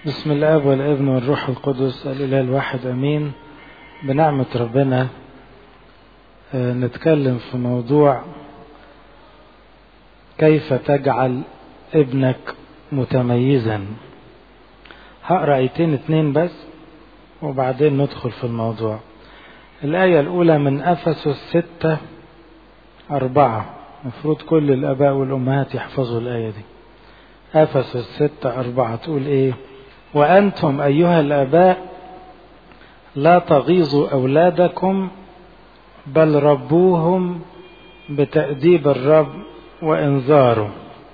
بسم الاب والابن والروح القدس الاله الواحد امين بنعمه ربنا نتكلم في موضوع كيف تجعل ابنك متميزا هقرا ايتين اتنين بس وبعدين ندخل في الموضوع الآية الأولى من أفسس ستة أربعة المفروض كل الآباء والأمهات يحفظوا الآية دي أفسس ستة أربعة تقول إيه وأنتم أيها الآباء لا تغيظوا أولادكم بل ربوهم بتأديب الرب وإنذاره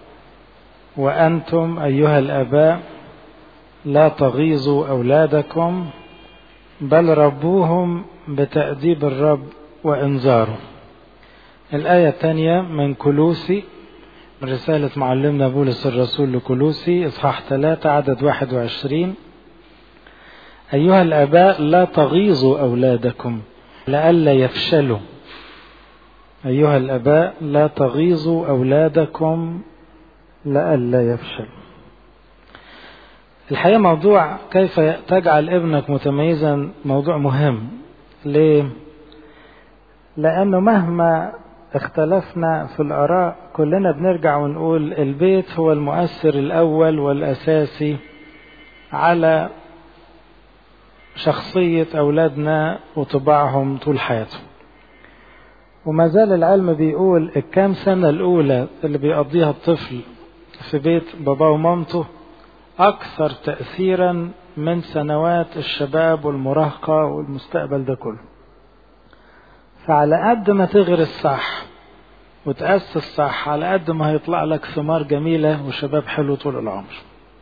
وأنتم أيها الآباء لا تغيظوا أولادكم بل ربوهم بتأديب الرب وإنذاره الآية الثانية من كلوسي من رسالة معلمنا بولس الرسول لكلوسي إصحاح 3 عدد 21 أيها الآباء لا تغيظوا أولادكم لئلا يفشلوا أيها الآباء لا تغيظوا أولادكم لئلا يفشلوا الحقيقة موضوع كيف تجعل ابنك متميزا موضوع مهم ليه؟ لأنه مهما اختلفنا في الآراء كلنا بنرجع ونقول البيت هو المؤثر الأول والأساسي على شخصية أولادنا وطباعهم طول حياتهم وما زال العلم بيقول الكام سنة الأولى اللي بيقضيها الطفل في بيت باباه ومامته أكثر تأثيرا من سنوات الشباب والمراهقة والمستقبل ده كله فعلى قد ما تغرس صح وتأسس صح على قد ما هيطلع لك ثمار جميلة وشباب حلو طول العمر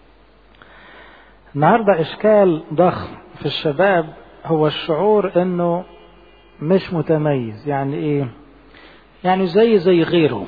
النهاردة إشكال ضخم في الشباب هو الشعور إنه مش متميز يعني إيه يعني زي زي غيره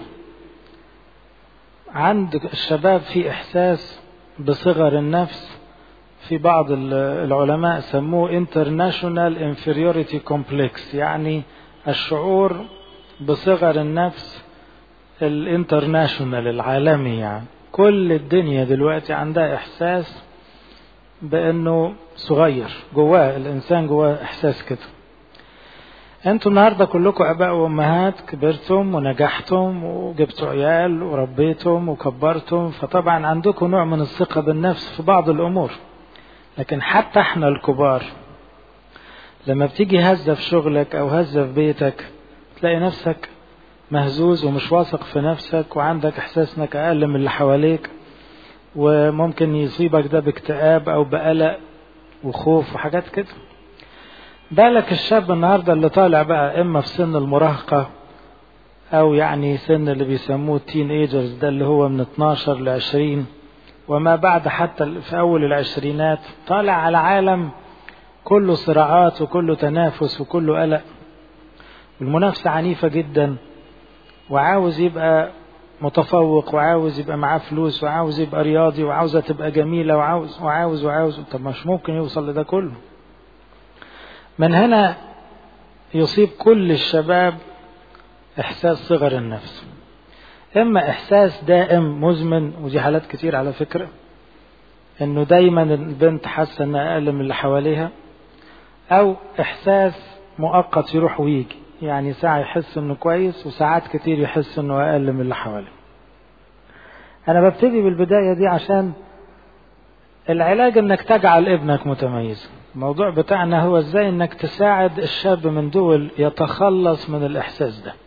عند الشباب في إحساس بصغر النفس في بعض العلماء سموه international inferiority complex يعني الشعور بصغر النفس الانترناشونال العالمي يعني كل الدنيا دلوقتي عندها احساس بانه صغير جواه الانسان جواه احساس كده انتوا النهارده كلكم اباء وامهات كبرتم ونجحتم وجبتوا عيال وربيتم وكبرتم فطبعا عندكم نوع من الثقه بالنفس في بعض الامور لكن حتى احنا الكبار لما بتيجي هزه في شغلك او هزه في بيتك تلاقي نفسك مهزوز ومش واثق في نفسك وعندك احساس انك اقل من اللي حواليك وممكن يصيبك ده باكتئاب او بقلق وخوف وحاجات كده بالك الشاب النهارده اللي طالع بقى اما في سن المراهقه او يعني سن اللي بيسموه التين ايجرز ده اللي هو من 12 ل 20 وما بعد حتى في اول العشرينات طالع على عالم كله صراعات وكله تنافس وكله قلق والمنافسة عنيفة جدا وعاوز يبقى متفوق وعاوز يبقى معاه فلوس وعاوز يبقى رياضي وعاوزة تبقى جميلة وعاوز وعاوز وعاوز طب مش ممكن يوصل لده كله من هنا يصيب كل الشباب إحساس صغر النفس إما إحساس دائم مزمن ودي حالات كتير على فكرة إنه دايما البنت حاسة إنها أقل من اللي حواليها أو إحساس مؤقت يروح ويجي يعني ساعة يحس إنه كويس وساعات كتير يحس إنه أقل من اللي حواليه أنا ببتدي بالبداية دي عشان العلاج إنك تجعل ابنك متميز الموضوع بتاعنا هو إزاي إنك تساعد الشاب من دول يتخلص من الإحساس ده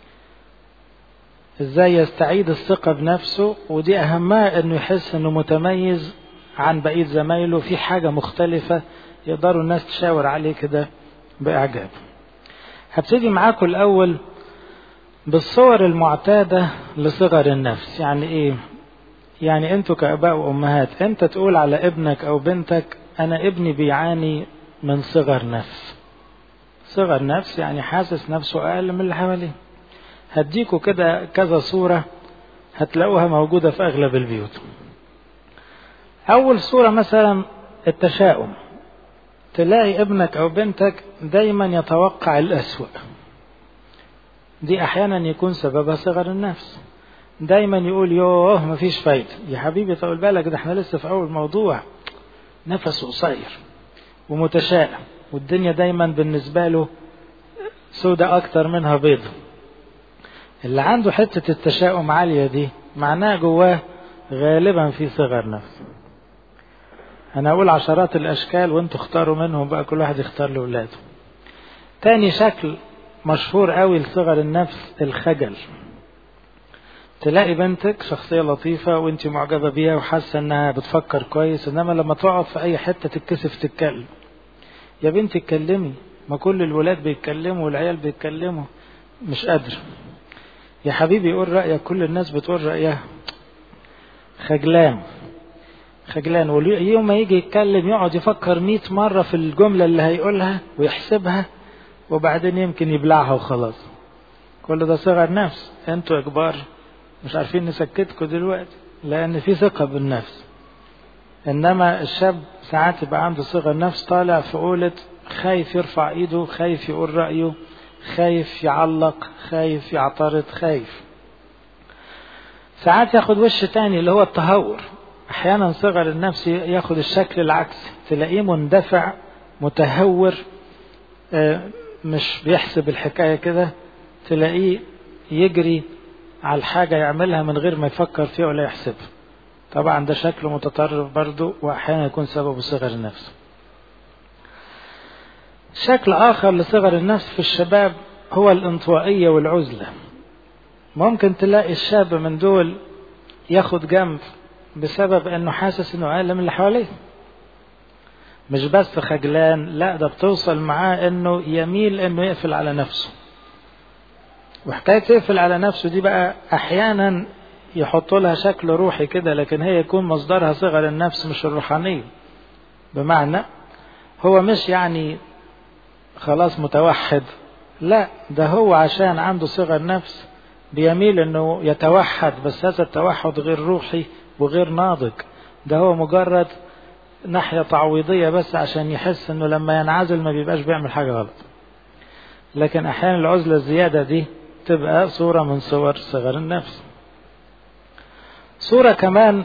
إزاي يستعيد الثقة بنفسه ودي أهمها إنه يحس إنه متميز عن بقية زمايله في حاجة مختلفة يقدروا الناس تشاور عليه كده بإعجاب هبتدي معاكم الأول بالصور المعتادة لصغر النفس يعني إيه يعني أنتوا كأباء وأمهات أنت تقول على ابنك أو بنتك أنا ابني بيعاني من صغر نفس صغر نفس يعني حاسس نفسه أقل من اللي حواليه هديكوا كده كذا صورة هتلاقوها موجودة في أغلب البيوت أول صورة مثلا التشاؤم تلاقي ابنك أو بنتك دايما يتوقع الأسوأ دي أحيانا يكون سببها صغر النفس دايما يقول يوه مفيش فايدة يا حبيبي طول بالك ده احنا لسه في أول موضوع نفسه قصير ومتشائم والدنيا دايما بالنسبة له سودة أكتر منها بيضة اللي عنده حتة التشاؤم عالية دي معناه جواه غالبا في صغر نفس أنا أقول عشرات الأشكال وأنتوا اختاروا منهم بقى كل واحد يختار لأولاده تاني شكل مشهور قوي لصغر النفس الخجل تلاقي بنتك شخصية لطيفة وانت معجبة بيها وحاسة انها بتفكر كويس انما لما تقعد في اي حتة تتكسف تتكلم يا بنتي اتكلمي ما كل الولاد بيتكلموا والعيال بيتكلموا مش قادر يا حبيبي قول رأيك كل الناس بتقول رأيها خجلان خجلان ويوم ما يجي يتكلم يقعد يفكر مئة مرة في الجملة اللي هيقولها ويحسبها وبعدين يمكن يبلعها وخلاص كل ده صغر نفس انتوا يا كبار مش عارفين نسكتكم دلوقتي لان في ثقة بالنفس انما الشاب ساعات يبقى عنده صغر نفس طالع في قولة خايف يرفع ايده خايف يقول رأيه خايف يعلق خايف يعترض خايف ساعات ياخد وش تاني اللي هو التهور احيانا صغر النفس ياخد الشكل العكسي تلاقيه مندفع متهور مش بيحسب الحكاية كده تلاقيه يجري على الحاجة يعملها من غير ما يفكر فيها ولا يحسبها طبعا ده شكل متطرف برضه واحيانا يكون سببه صغر النفس شكل آخر لصغر النفس في الشباب هو الانطوائية والعزلة ممكن تلاقي الشاب من دول ياخد جنب بسبب انه حاسس انه اقل من اللي حواليه مش بس خجلان لا ده بتوصل معاه انه يميل انه يقفل على نفسه وحكاية يقفل على نفسه دي بقى احيانا يحطوا لها شكل روحي كده لكن هي يكون مصدرها صغر النفس مش الروحانية بمعنى هو مش يعني خلاص متوحد لا ده هو عشان عنده صغر نفس بيميل انه يتوحد بس هذا التوحد غير روحي وغير ناضج ده هو مجرد ناحية تعويضية بس عشان يحس انه لما ينعزل ما بيبقاش بيعمل حاجة غلط لكن احيانا العزلة الزيادة دي تبقى صورة من صور صغر النفس صورة كمان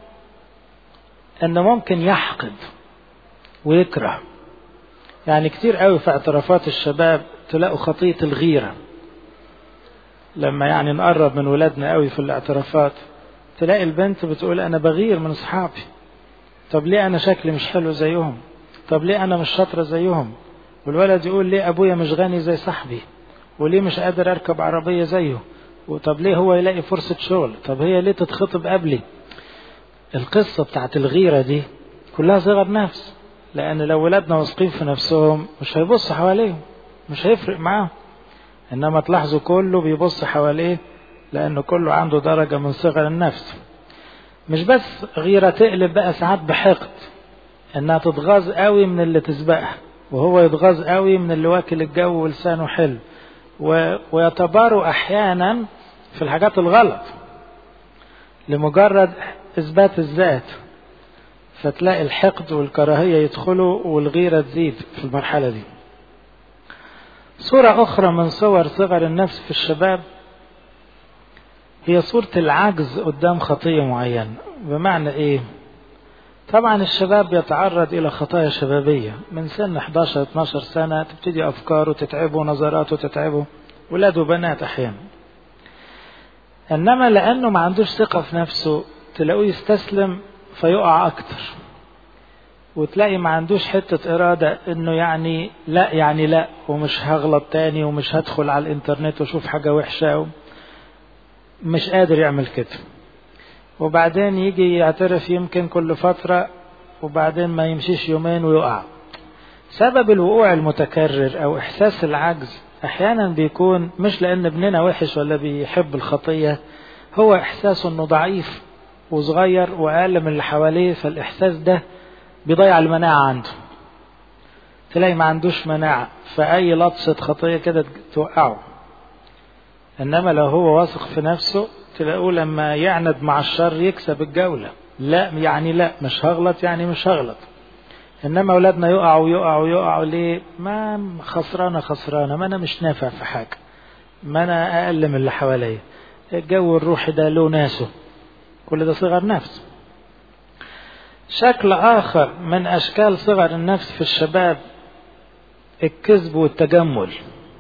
انه ممكن يحقد ويكره يعني كتير قوي في اعترافات الشباب تلاقوا خطية الغيرة لما يعني نقرب من ولادنا قوي في الاعترافات تلاقي البنت بتقول انا بغير من اصحابي طب ليه انا شكلي مش حلو زيهم طب ليه انا مش شاطره زيهم والولد يقول ليه ابويا مش غني زي صاحبي وليه مش قادر اركب عربيه زيه وطب ليه هو يلاقي فرصه شغل طب هي ليه تتخطب قبلي القصه بتاعت الغيره دي كلها صغر نفس لان لو ولادنا واثقين في نفسهم مش هيبص حواليهم مش هيفرق معاهم انما تلاحظوا كله بيبص حواليه لانه كله عنده درجه من صغر النفس مش بس غيرة تقلب بقى ساعات بحقد انها تتغاظ قوي من اللي تسبقها وهو يتغاظ قوي من اللي واكل الجو ولسانه حلو و... ويتباروا احيانا في الحاجات الغلط لمجرد اثبات الذات فتلاقي الحقد والكراهية يدخلوا والغيرة تزيد في المرحلة دي صورة أخرى من صور صغر النفس في الشباب هي صورة العجز قدام خطية معينة بمعنى ايه طبعا الشباب يتعرض الى خطايا شبابية من سن 11 12 سنة تبتدي افكاره تتعبه نظراته تتعبه ولاد وبنات احيانا انما لانه ما عندوش ثقة في نفسه تلاقوه يستسلم فيقع اكتر وتلاقي ما عندوش حتة إرادة إنه يعني لا يعني لا ومش هغلط تاني ومش هدخل على الإنترنت وأشوف حاجة وحشة مش قادر يعمل كده وبعدين يجي يعترف يمكن كل فترة وبعدين ما يمشيش يومين ويقع سبب الوقوع المتكرر أو إحساس العجز أحيانا بيكون مش لأن ابننا وحش ولا بيحب الخطية هو إحساسه إنه ضعيف وصغير وأقل من اللي حواليه فالإحساس ده بيضيع المناعة عنده تلاقي ما عندوش مناعة فأي لطشة خطية كده توقعه إنما لو هو واثق في نفسه تلاقوه لما يعند مع الشر يكسب الجولة لا يعني لا مش هغلط يعني مش هغلط إنما أولادنا يقعوا يقعوا يقعوا ليه ما خسرانة خسرانة ما أنا مش نافع في حاجة ما أنا أقل من اللي حواليا الجو الروحي ده له ناسه كل ده صغر نفس شكل آخر من أشكال صغر النفس في الشباب الكذب والتجمل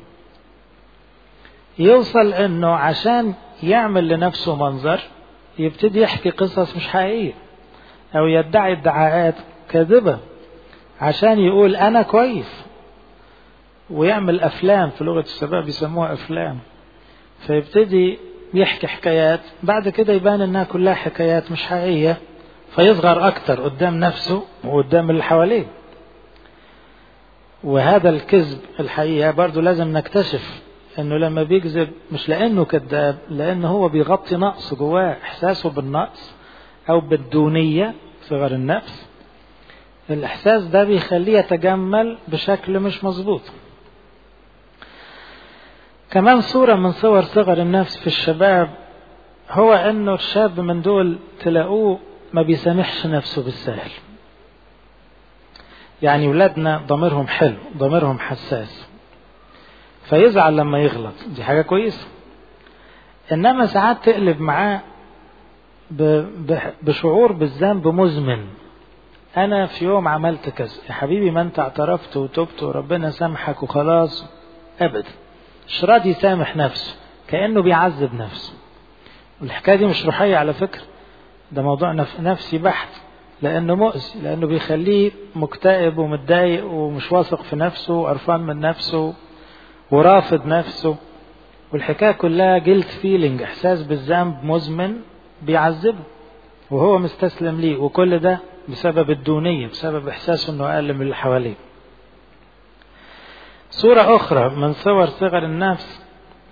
يوصل انه عشان يعمل لنفسه منظر يبتدي يحكي قصص مش حقيقية او يدعي ادعاءات كاذبة عشان يقول انا كويس ويعمل افلام في لغة الشباب يسموها افلام فيبتدي يحكي حكايات بعد كده يبان انها كلها حكايات مش حقيقية فيصغر اكتر قدام نفسه وقدام اللي حواليه وهذا الكذب الحقيقة برضو لازم نكتشف انه لما بيكذب مش لانه كذاب لانه هو بيغطي نقص جواه احساسه بالنقص او بالدونية صغر النفس الاحساس ده بيخليه يتجمل بشكل مش مظبوط كمان صورة من صور صغر النفس في الشباب هو انه الشاب من دول تلاقوه ما بيسامحش نفسه بالسهل يعني ولادنا ضميرهم حلو ضميرهم حساس فيزعل لما يغلط دي حاجة كويسة إنما ساعات تقلب معاه بشعور بالذنب مزمن أنا في يوم عملت كذا يا حبيبي ما أنت اعترفت وتبت وربنا سامحك وخلاص أبدا مش راضي يسامح نفسه كأنه بيعذب نفسه والحكاية دي مش روحية على فكرة ده موضوع نفسي بحت لأنه مؤذي لأنه بيخليه مكتئب ومتضايق ومش واثق في نفسه وقرفان من نفسه ورافض نفسه والحكاية كلها جلد فيلينج إحساس بالذنب مزمن بيعذبه وهو مستسلم ليه وكل ده بسبب الدونية بسبب إحساسه أنه أقل من اللي حواليه صورة أخرى من صور صغر النفس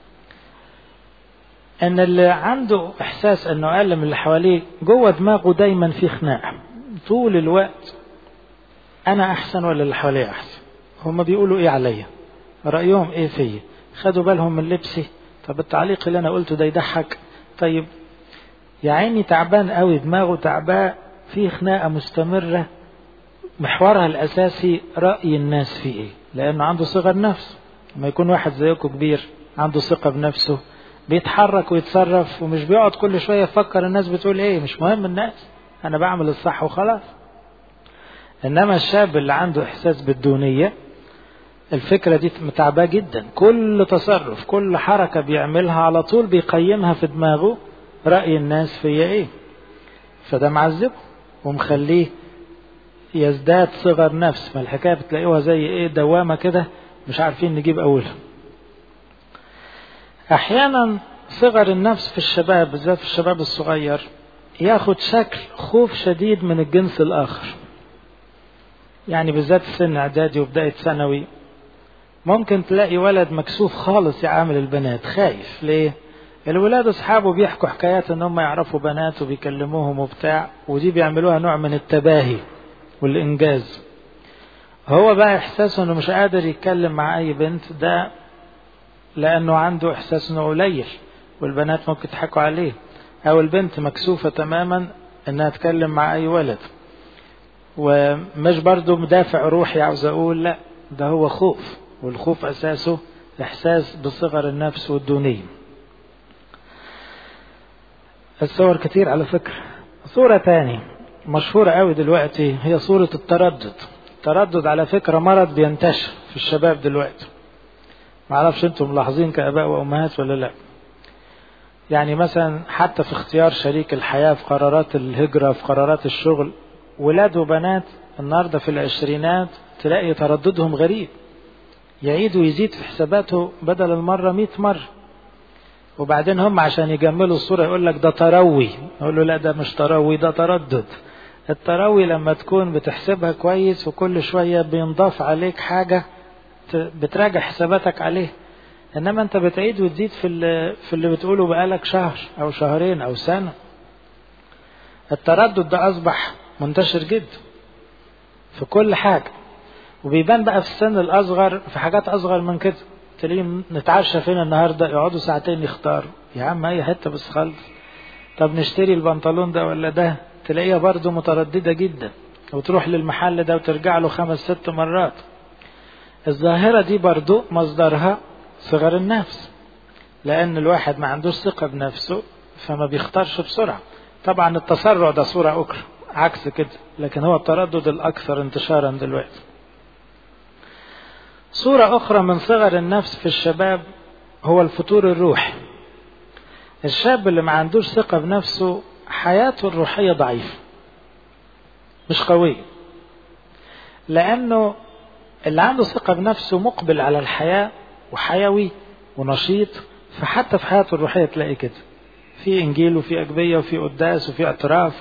أن اللي عنده إحساس أنه أقل من اللي حواليه جوه دماغه دايما في خناقة طول الوقت أنا أحسن ولا اللي حواليا أحسن هما بيقولوا إيه عليا رأيهم إيه فيا خدوا بالهم من لبسي طب التعليق اللي أنا قلته ده يضحك طيب يا عيني تعبان قوي دماغه تعبان في خناقة مستمرة محورها الأساسي رأي الناس فيه إيه لأنه عنده صغر نفس لما يكون واحد زيكم كبير عنده ثقة بنفسه بيتحرك ويتصرف ومش بيقعد كل شوية يفكر الناس بتقول ايه مش مهم الناس انا بعمل الصح وخلاص انما الشاب اللي عنده احساس بالدونية الفكرة دي متعباه جدا كل تصرف كل حركة بيعملها على طول بيقيمها في دماغه رأي الناس فيا ايه فده معذبه ومخليه يزداد صغر نفس فالحكاية بتلاقيوها زي ايه دوامة كده مش عارفين نجيب اولها احيانا صغر النفس في الشباب بالذات في الشباب الصغير ياخد شكل خوف شديد من الجنس الاخر يعني بالذات سن اعدادي وبداية ثانوي ممكن تلاقي ولد مكسوف خالص يعامل البنات خايف ليه الولاد اصحابه بيحكوا حكايات ان هم يعرفوا بنات وبيكلموهم وبتاع ودي بيعملوها نوع من التباهي والانجاز هو بقى احساسه انه مش قادر يتكلم مع اي بنت ده لانه عنده احساس انه قليل والبنات ممكن يضحكوا عليه او البنت مكسوفة تماما انها تتكلم مع اي ولد ومش برضه مدافع روحي عاوز اقول لا ده هو خوف والخوف اساسه احساس بصغر النفس والدونية الصور كتير على فكرة صورة تاني مشهورة قوي دلوقتي هي صورة التردد التردد على فكرة مرض بينتشر في الشباب دلوقتي معرفش انتم ملاحظين كاباء وامهات ولا لا يعني مثلا حتى في اختيار شريك الحياة في قرارات الهجرة في قرارات الشغل ولاد وبنات النهاردة في العشرينات تلاقي ترددهم غريب يعيد ويزيد في حساباته بدل المرة مئة مرة وبعدين هم عشان يجملوا الصورة يقول لك ده تروي يقول له لا ده مش تروي ده تردد التروي لما تكون بتحسبها كويس وكل شوية بينضاف عليك حاجة بتراجع حساباتك عليه انما انت بتعيد وتزيد في اللي, في اللي بتقوله بقالك شهر او شهرين او سنة التردد ده اصبح منتشر جدا في كل حاجة وبيبان بقى في السن الاصغر في حاجات اصغر من كده تلاقيهم نتعشى فين النهارده يقعدوا ساعتين يختاروا يا عم اي حته بس خلص طب نشتري البنطلون ده ولا ده تلاقيها برضه متردده جدا وتروح للمحل ده وترجع له خمس ست مرات الظاهرة دي برضو مصدرها صغر النفس لأن الواحد ما عندوش ثقة بنفسه فما بيختارش بسرعة طبعا التسرع ده صورة أخرى عكس كده لكن هو التردد الأكثر انتشارا دلوقتي صورة أخرى من صغر النفس في الشباب هو الفتور الروحي الشاب اللي ما عندوش ثقة بنفسه حياته الروحية ضعيفة مش قوية لأنه اللي عنده ثقة بنفسه مقبل على الحياة وحيوي ونشيط فحتى في حياته الروحية تلاقي كده في إنجيل وفي أجبية وفي قداس وفي اعتراف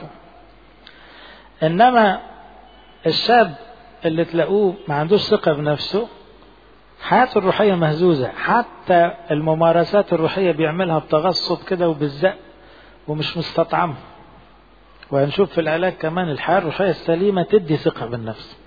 إنما الشاب اللي تلاقوه ما عندوش ثقة بنفسه حياته الروحية مهزوزة حتى الممارسات الروحية بيعملها بتغصب كده وبالزق ومش مستطعم وهنشوف في العلاج كمان الحياة الروحية السليمة تدي ثقة بالنفس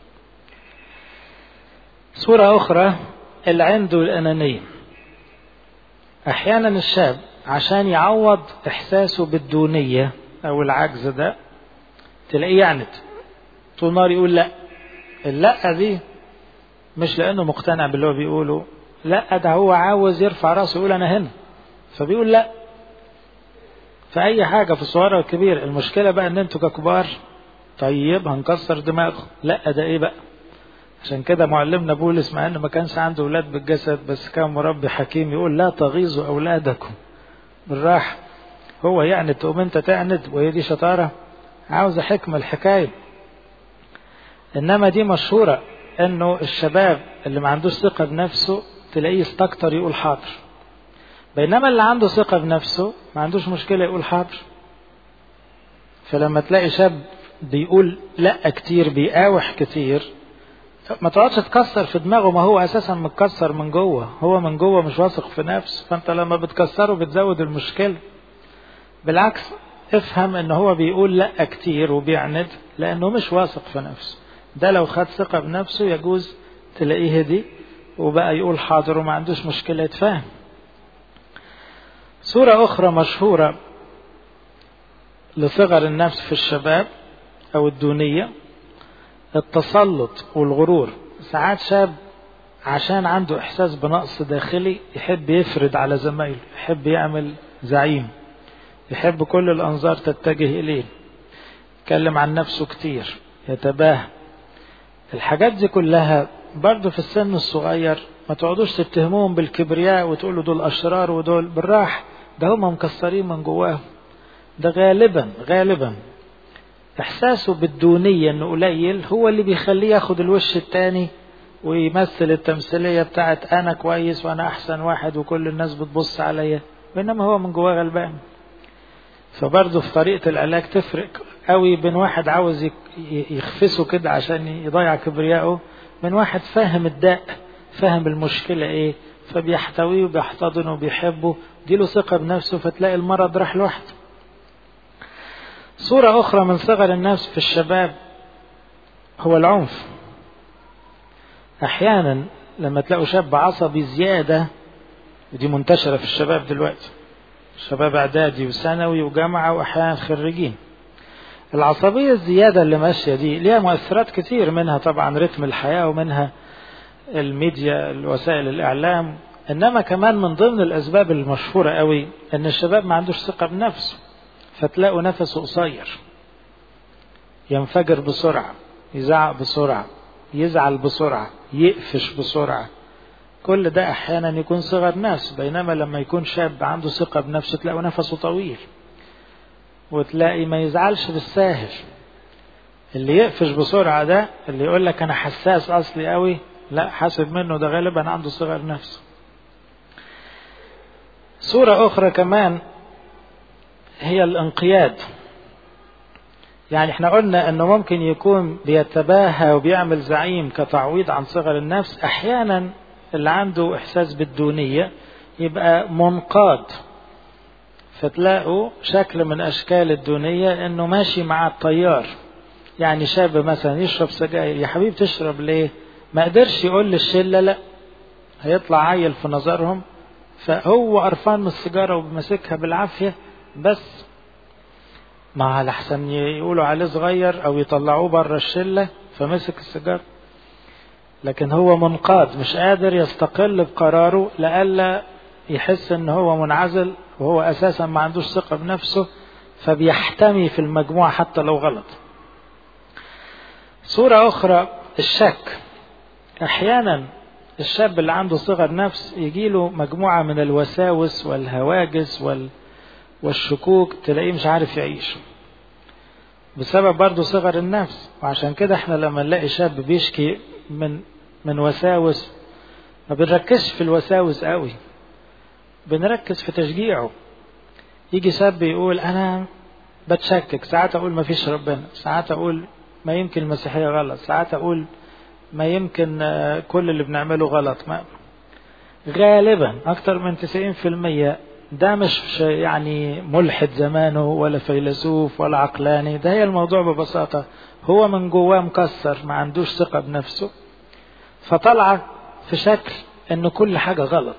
صورة أخرى اللي عنده الأنانية أحيانا الشاب عشان يعوض إحساسه بالدونية أو العجز ده تلاقيه يعند طول النهار يقول لا اللا دي مش لأنه مقتنع باللي هو بيقوله لا ده هو عاوز يرفع راسه يقول أنا هنا فبيقول لا في أي حاجة في الصغيرة والكبير المشكلة بقى إن أنتوا ككبار طيب هنكسر دماغه لا ده إيه بقى عشان كده معلمنا بولس مع انه ما كانش عنده اولاد بالجسد بس كان مربي حكيم يقول لا تغيظوا اولادكم بالراحه هو يعني تقوم انت تعند وهي دي شطاره عاوزه حكمه الحكايه انما دي مشهوره انه الشباب اللي ما عندوش ثقه بنفسه تلاقيه يستكتر يقول حاضر بينما اللي عنده ثقه بنفسه ما عندوش مشكله يقول حاضر فلما تلاقي شاب بيقول لا كتير بيقاوح كتير ما تقعدش تكسر في دماغه ما هو اساسا متكسر من جوه هو من جوه مش واثق في نفسه فانت لما بتكسره بتزود المشكله بالعكس افهم ان هو بيقول لا كتير وبيعند لانه مش واثق في نفسه ده لو خد ثقه بنفسه يجوز تلاقيه هدي وبقى يقول حاضر وما عندوش مشكله يتفاهم صوره اخرى مشهوره لصغر النفس في الشباب او الدونيه التسلط والغرور ساعات شاب عشان عنده احساس بنقص داخلي يحب يفرد على زمايله يحب يعمل زعيم يحب كل الانظار تتجه اليه يتكلم عن نفسه كتير يتباهى الحاجات دي كلها برضه في السن الصغير ما تقعدوش تتهموهم بالكبرياء وتقولوا دول اشرار ودول بالراحه ده هم مكسرين من جواهم ده غالبا غالبا احساسه بالدونية انه قليل هو اللي بيخليه ياخد الوش التاني ويمثل التمثيلية بتاعت انا كويس وانا احسن واحد وكل الناس بتبص عليا بينما هو من جواه غلبان فبرضه في طريقة العلاج تفرق قوي بين واحد عاوز يخفسه كده عشان يضيع كبريائه من واحد فاهم الداء فاهم المشكلة ايه فبيحتويه وبيحتضنه وبيحبه ديله ثقة بنفسه فتلاقي المرض راح لوحده صورة أخرى من صغر النفس في الشباب هو العنف أحيانا لما تلاقوا شاب عصبي زيادة ودي منتشرة في الشباب دلوقتي شباب إعدادي وثانوي وجامعة وأحيانا خريجين العصبية الزيادة اللي ماشية دي ليها مؤثرات كتير منها طبعا رتم الحياة ومنها الميديا وسائل الإعلام إنما كمان من ضمن الأسباب المشهورة قوي إن الشباب ما عندوش ثقة بنفسه فتلاقوا نفسه قصير ينفجر بسرعة يزعق بسرعة يزعل بسرعة يقفش بسرعة كل ده أحيانا يكون صغر نفس بينما لما يكون شاب عنده ثقة بنفسه تلاقوا نفسه طويل وتلاقي ما يزعلش بالساهل اللي يقفش بسرعة ده اللي يقول لك أنا حساس أصلي قوي لا حاسب منه ده غالبا عنده صغر نفس صورة أخرى كمان هي الانقياد يعني احنا قلنا انه ممكن يكون بيتباهى وبيعمل زعيم كتعويض عن صغر النفس احيانا اللي عنده احساس بالدونية يبقى منقاد فتلاقوا شكل من اشكال الدونية انه ماشي مع التيار يعني شاب مثلا يشرب سجاير يا حبيبي تشرب ليه ما قدرش يقول للشلة لا هيطلع عيل في نظرهم فهو قرفان من السيجارة وماسكها بالعافية بس مع لحسن يقولوا عليه صغير او يطلعوه بره الشله فمسك السيجاره لكن هو منقاد مش قادر يستقل بقراره لئلا يحس ان هو منعزل وهو اساسا ما عندوش ثقه بنفسه فبيحتمي في المجموعه حتى لو غلط صورة أخرى الشك أحيانا الشاب اللي عنده صغر نفس يجيله مجموعة من الوساوس والهواجس وال... والشكوك تلاقيه مش عارف يعيش بسبب برضه صغر النفس وعشان كده احنا لما نلاقي شاب بيشكي من من وساوس ما بنركزش في الوساوس قوي بنركز في تشجيعه يجي شاب يقول انا بتشكك ساعات اقول ما فيش ربنا ساعات اقول ما يمكن المسيحية غلط ساعات اقول ما يمكن كل اللي بنعمله غلط ما غالبا اكتر من 90% ده مش يعني ملحد زمانه ولا فيلسوف ولا عقلاني ده هي الموضوع ببساطة هو من جواه مكسر ما عندوش ثقة بنفسه فطلع في شكل ان كل حاجة غلط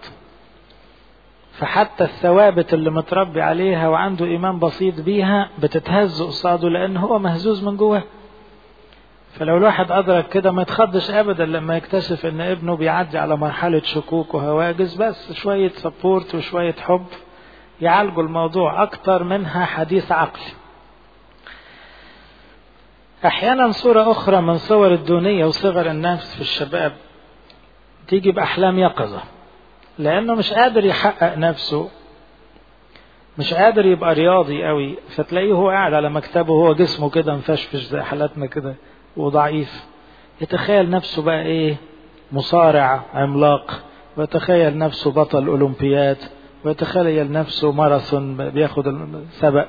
فحتى الثوابت اللي متربي عليها وعنده ايمان بسيط بيها بتتهز قصاده لان هو مهزوز من جواه فلو الواحد أدرك كده ما يتخضش أبدا لما يكتشف إن ابنه بيعدي على مرحلة شكوك وهواجس بس شوية سبورت وشوية حب يعالجوا الموضوع أكتر منها حديث عقلي أحيانا صورة أخرى من صور الدونية وصغر النفس في الشباب تيجي بأحلام يقظة لأنه مش قادر يحقق نفسه مش قادر يبقى رياضي قوي فتلاقيه هو قاعد على مكتبه وهو جسمه كده مفشفش زي حالاتنا كده وضعيف يتخيل نفسه بقى ايه مصارع عملاق ويتخيل نفسه بطل اولمبياد ويتخيل نفسه ماراثون بياخد السبق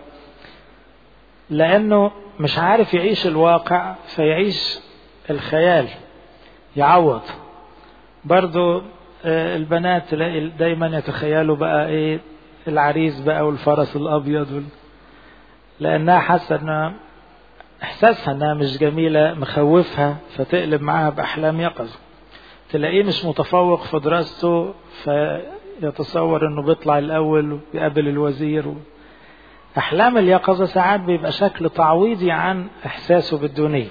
لانه مش عارف يعيش الواقع فيعيش الخيال يعوض برضو البنات تلاقي دايما يتخيلوا بقى ايه العريس بقى والفرس الابيض وال... لانها حاسه انها احساسها انها مش جميله مخوفها فتقلب معاها باحلام يقظه تلاقيه مش متفوق في دراسته فيتصور انه بيطلع الاول ويقابل الوزير و... احلام اليقظه ساعات بيبقى شكل تعويضي عن احساسه بالدونيه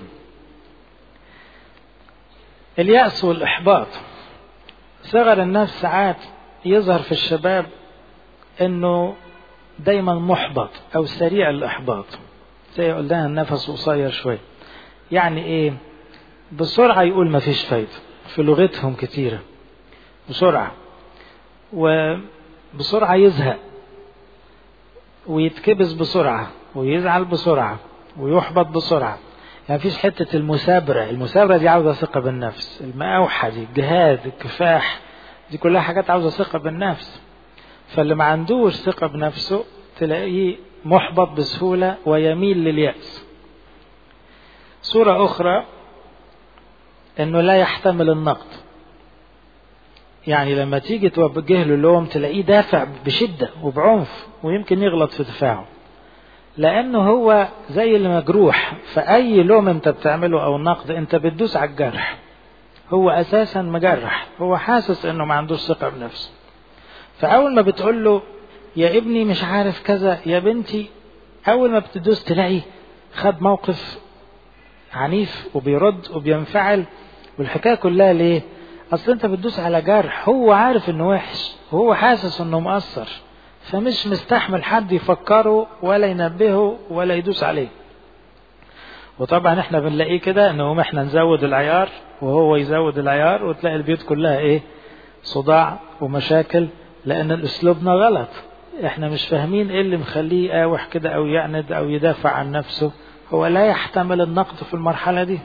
اليأس والإحباط صغر النفس ساعات يظهر في الشباب انه دايما محبط او سريع الاحباط زي قلنا النفس قصير شويه يعني ايه بسرعه يقول ما فيش فايده في لغتهم كتيره بسرعه وبسرعه يزهق ويتكبس بسرعه ويزعل بسرعه ويحبط بسرعه يعني مفيش حتة المثابرة المثابرة دي عاوزة ثقة بالنفس المقاوحة دي الجهاد الكفاح دي كلها حاجات عاوزة ثقة بالنفس فاللي ما عندوش ثقة بنفسه تلاقيه محبط بسهولة ويميل لليأس صورة أخرى أنه لا يحتمل النقد يعني لما تيجي توجه له اللوم تلاقيه دافع بشدة وبعنف ويمكن يغلط في دفاعه لأنه هو زي اللي مجروح فأي لوم أنت بتعمله أو نقد أنت بتدوس على الجرح هو أساسا مجرح هو حاسس أنه ما عندوش ثقة بنفسه فأول ما بتقول له يا ابني مش عارف كذا يا بنتي أول ما بتدوس تلاقي خد موقف عنيف وبيرد وبينفعل والحكاية كلها ليه؟ أصل أنت بتدوس على جرح هو عارف إنه وحش وهو حاسس إنه مقصر فمش مستحمل حد يفكره ولا ينبهه ولا يدوس عليه وطبعا احنا بنلاقيه كده انهم احنا نزود العيار وهو يزود العيار وتلاقي البيوت كلها ايه صداع ومشاكل لان اسلوبنا غلط احنا مش فاهمين ايه اللي مخليه يقاوح كده او يعند او يدافع عن نفسه هو لا يحتمل النقد في المرحلة دي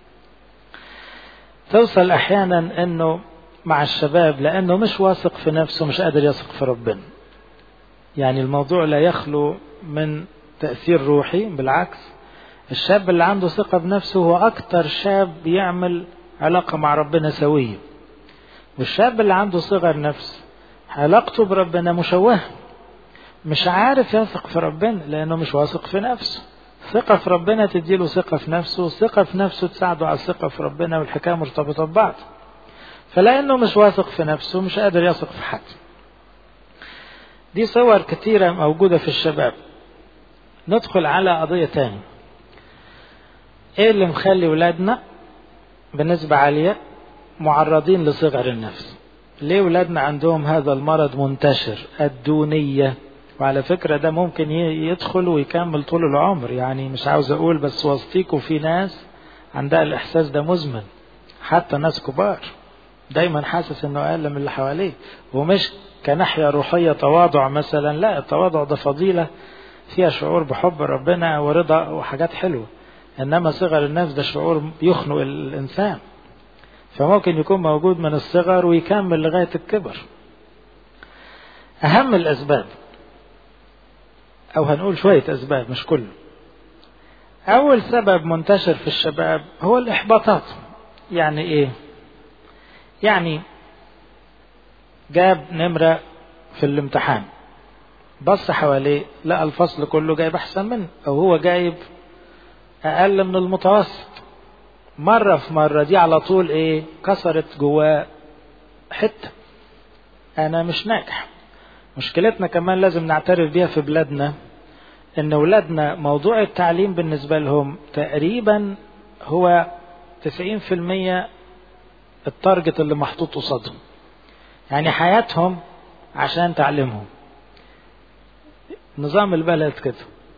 توصل احيانا انه مع الشباب لانه مش واثق في نفسه مش قادر يثق في ربنا يعني الموضوع لا يخلو من تأثير روحي بالعكس الشاب اللي عنده ثقة بنفسه هو أكتر شاب يعمل علاقة مع ربنا سوية والشاب اللي عنده صغر نفس علاقته بربنا مشوهة مش عارف يثق في ربنا لأنه مش واثق في نفسه ثقة في ربنا تديله ثقة في نفسه والثقة في نفسه تساعده على الثقة في ربنا والحكاية مرتبطة ببعض فلأنه مش واثق في نفسه مش قادر يثق في حد دي صور كثيرة موجودة في الشباب ندخل على قضية تاني ايه اللي مخلي ولادنا بنسبة عالية معرضين لصغر النفس ليه ولادنا عندهم هذا المرض منتشر الدونية وعلى فكرة ده ممكن يدخل ويكمل طول العمر يعني مش عاوز اقول بس وسطيكوا في ناس عندها الإحساس ده مزمن حتى ناس كبار دايما حاسس انه اقل من اللي حواليه ومش كناحية روحية تواضع مثلا لا التواضع ده فضيلة فيها شعور بحب ربنا ورضا وحاجات حلوة انما صغر النفس ده شعور يخنق الانسان فممكن يكون موجود من الصغر ويكمل لغاية الكبر اهم الاسباب او هنقول شوية اسباب مش كله اول سبب منتشر في الشباب هو الاحباطات يعني ايه يعني جاب نمرة في الامتحان بص حواليه لقى الفصل كله جايب أحسن منه أو هو جايب أقل من المتوسط مرة في مرة دي على طول إيه كسرت جواه حتة أنا مش ناجح مشكلتنا كمان لازم نعترف بيها في بلادنا إن ولادنا موضوع التعليم بالنسبة لهم تقريبا هو 90% التارجت اللي محطوط قصادهم يعني حياتهم عشان تعلمهم نظام البلد كده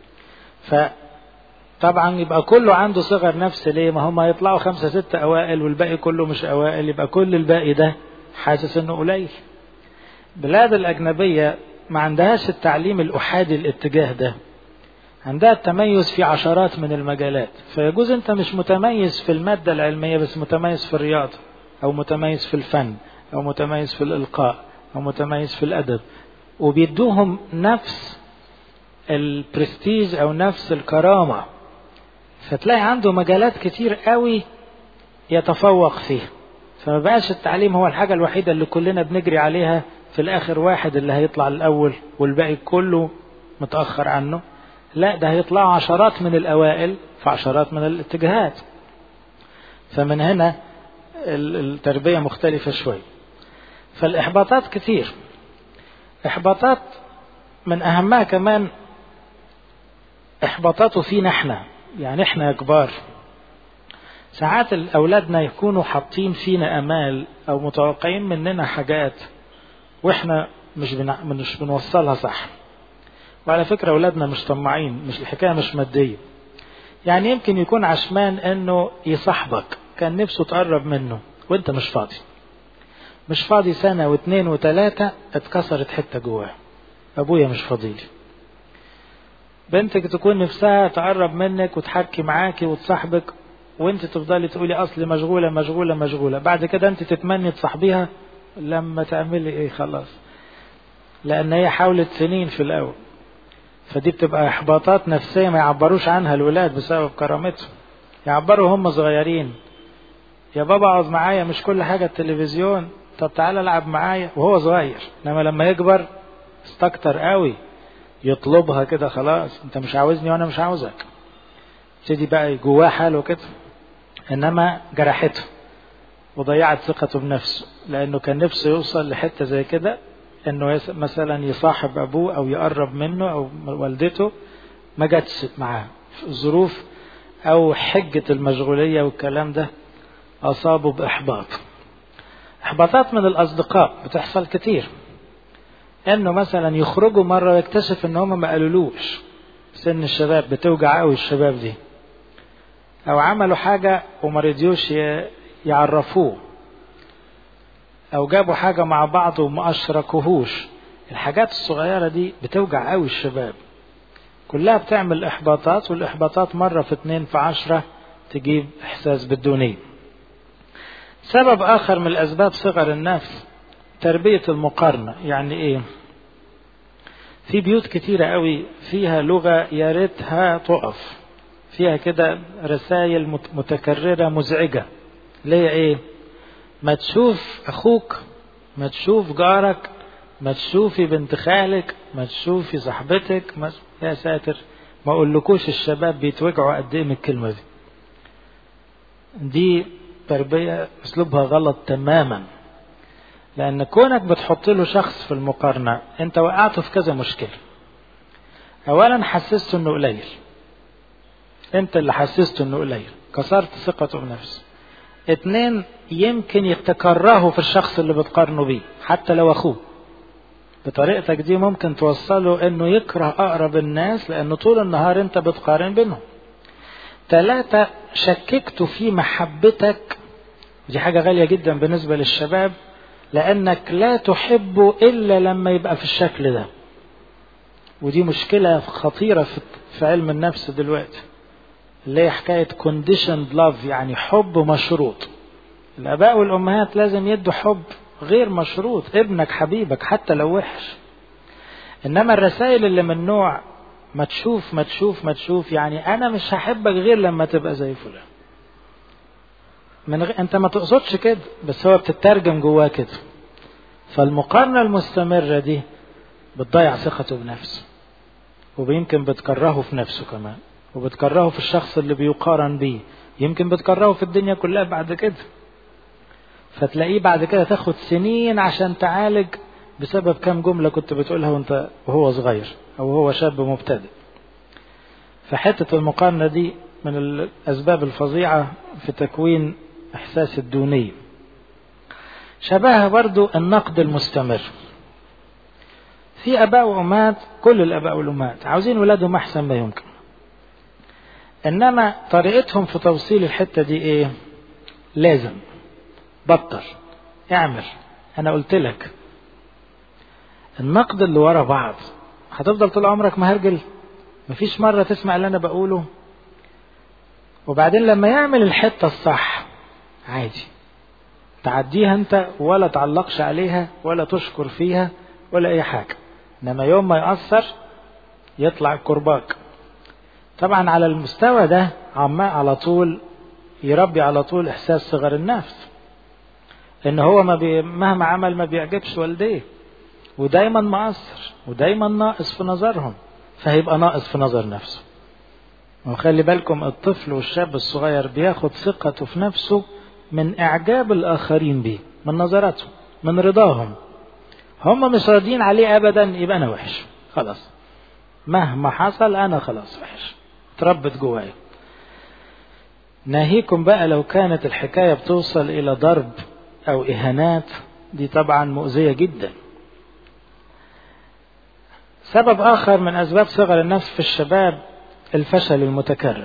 فطبعا يبقى كله عنده صغر نفس ليه ما هم هيطلعوا خمسة ستة أوائل والباقي كله مش أوائل يبقى كل الباقي ده حاسس إنه قليل بلاد الأجنبية ما عندهاش التعليم الأحادي الاتجاه ده عندها التميز في عشرات من المجالات فيجوز أنت مش متميز في المادة العلمية بس متميز في الرياضة أو متميز في الفن أو متميز في الإلقاء أو متميز في الأدب وبيدوهم نفس البرستيج أو نفس الكرامة فتلاقي عنده مجالات كتير قوي يتفوق فيها فما بقاش التعليم هو الحاجة الوحيدة اللي كلنا بنجري عليها في الآخر واحد اللي هيطلع الأول والباقي كله متأخر عنه لا ده هيطلعوا عشرات من الأوائل في عشرات من الاتجاهات فمن هنا التربية مختلفة شوي فالإحباطات كثير إحباطات من أهمها كمان إحباطاته فينا إحنا يعني إحنا يا كبار ساعات أولادنا يكونوا حاطين فينا أمال أو متوقعين مننا حاجات وإحنا مش بنع... مش بنوصلها صح وعلى فكرة أولادنا مش طماعين مش الحكاية مش مادية يعني يمكن يكون عشمان إنه يصاحبك كان نفسه تقرب منه وانت مش فاضي مش فاضي سنة واثنين وثلاثة اتكسرت حتة جواه ابويا مش فاضيلي بنتك تكون نفسها تقرب منك وتحكي معاكي وتصاحبك وانت تفضلي تقولي اصلي مشغولة مشغولة مشغولة بعد كده انت تتمني تصاحبيها لما تعملي ايه خلاص لان هي حاولت سنين في الاول فدي بتبقى احباطات نفسية ما يعبروش عنها الولاد بسبب كرامتهم يعبروا هم صغيرين يا بابا اقعد معايا مش كل حاجة التلفزيون طب تعالى العب معايا وهو صغير انما لما يكبر استكتر قوي يطلبها كده خلاص انت مش عاوزني وانا مش عاوزك ابتدي بقى جواه حاله كده انما جرحته وضيعت ثقته بنفسه لانه كان نفسه يوصل لحته زي كده انه مثلا يصاحب ابوه او يقرب منه او والدته ما جاتش معاه الظروف او حجه المشغوليه والكلام ده اصابه باحباط احباطات من الاصدقاء بتحصل كتير انه مثلا يخرجوا مره ويكتشف ان هم ما قالولوش سن الشباب بتوجع قوي الشباب دي او عملوا حاجه وما رضيوش يعرفوه او جابوا حاجه مع بعض وما اشركوهوش الحاجات الصغيره دي بتوجع قوي الشباب كلها بتعمل احباطات والاحباطات مره في اتنين في عشره تجيب احساس بالدونيه سبب اخر من الاسباب صغر النفس تربيه المقارنه يعني ايه في بيوت كتيره قوي فيها لغه يا ريتها تقف فيها كده رسائل متكرره مزعجه ليه ايه ما تشوف اخوك ما تشوف جارك ما تشوفي بنت خالك ما تشوفي صاحبتك ما يا ساتر ما اقولكوش الشباب بيتوجعوا قد ايه من الكلمه دي دي تربيه اسلوبها غلط تماما لان كونك بتحط له شخص في المقارنه انت وقعته في كذا مشكله اولا حسسته انه قليل انت اللي حسسته انه قليل كسرت ثقته بنفسه اتنين يمكن يتكرهه في الشخص اللي بتقارنه بيه حتى لو اخوه بطريقتك دي ممكن توصله انه يكره اقرب الناس لانه طول النهار انت بتقارن بينهم ثلاثة شككت في محبتك دي حاجة غالية جدا بالنسبة للشباب لأنك لا تحبه إلا لما يبقى في الشكل ده ودي مشكلة خطيرة في علم النفس دلوقتي اللي هي حكاية conditioned love يعني حب مشروط الآباء والأمهات لازم يدوا حب غير مشروط ابنك حبيبك حتى لو وحش إنما الرسائل اللي من نوع ما تشوف ما تشوف ما تشوف يعني أنا مش هحبك غير لما تبقى زي فلان من غ... أنت ما تقصدش كده بس هو بتترجم جواه كده فالمقارنة المستمرة دي بتضيع ثقته بنفسه ويمكن بتكرهه في نفسه كمان وبتكرهه في الشخص اللي بيقارن بيه يمكن بتكرهه في الدنيا كلها بعد كده فتلاقيه بعد كده تاخد سنين عشان تعالج بسبب كام جملة كنت بتقولها وانت وهو صغير او هو شاب مبتدئ فحتة المقارنة دي من الأسباب الفظيعة في تكوين إحساس الدونية شبهها برضو النقد المستمر في أباء وأمهات كل الأباء والأمهات عاوزين ولادهم أحسن ما يمكن إنما طريقتهم في توصيل الحتة دي إيه لازم بطل اعمل أنا قلت لك النقد اللي ورا بعض هتفضل طول عمرك مهرجل مفيش مرة تسمع اللي أنا بقوله وبعدين لما يعمل الحتة الصح عادي تعديها أنت ولا تعلقش عليها ولا تشكر فيها ولا أي حاجة إنما يوم ما يأثر يطلع الكرباج طبعا على المستوى ده عماء على طول يربي على طول إحساس صغر النفس إن هو ما بي مهما عمل ما بيعجبش والديه ودايما مقصر ودايما ناقص في نظرهم فهيبقى ناقص في نظر نفسه وخلي بالكم الطفل والشاب الصغير بياخد ثقته في نفسه من إعجاب الآخرين بيه من نظراتهم من رضاهم هم مش راضيين عليه أبدا يبقى أنا وحش خلاص مهما حصل أنا خلاص وحش اتربت جوايا ناهيكم بقى لو كانت الحكاية بتوصل إلى ضرب أو إهانات دي طبعا مؤذية جدا سبب آخر من أسباب صغر النفس في الشباب الفشل المتكرر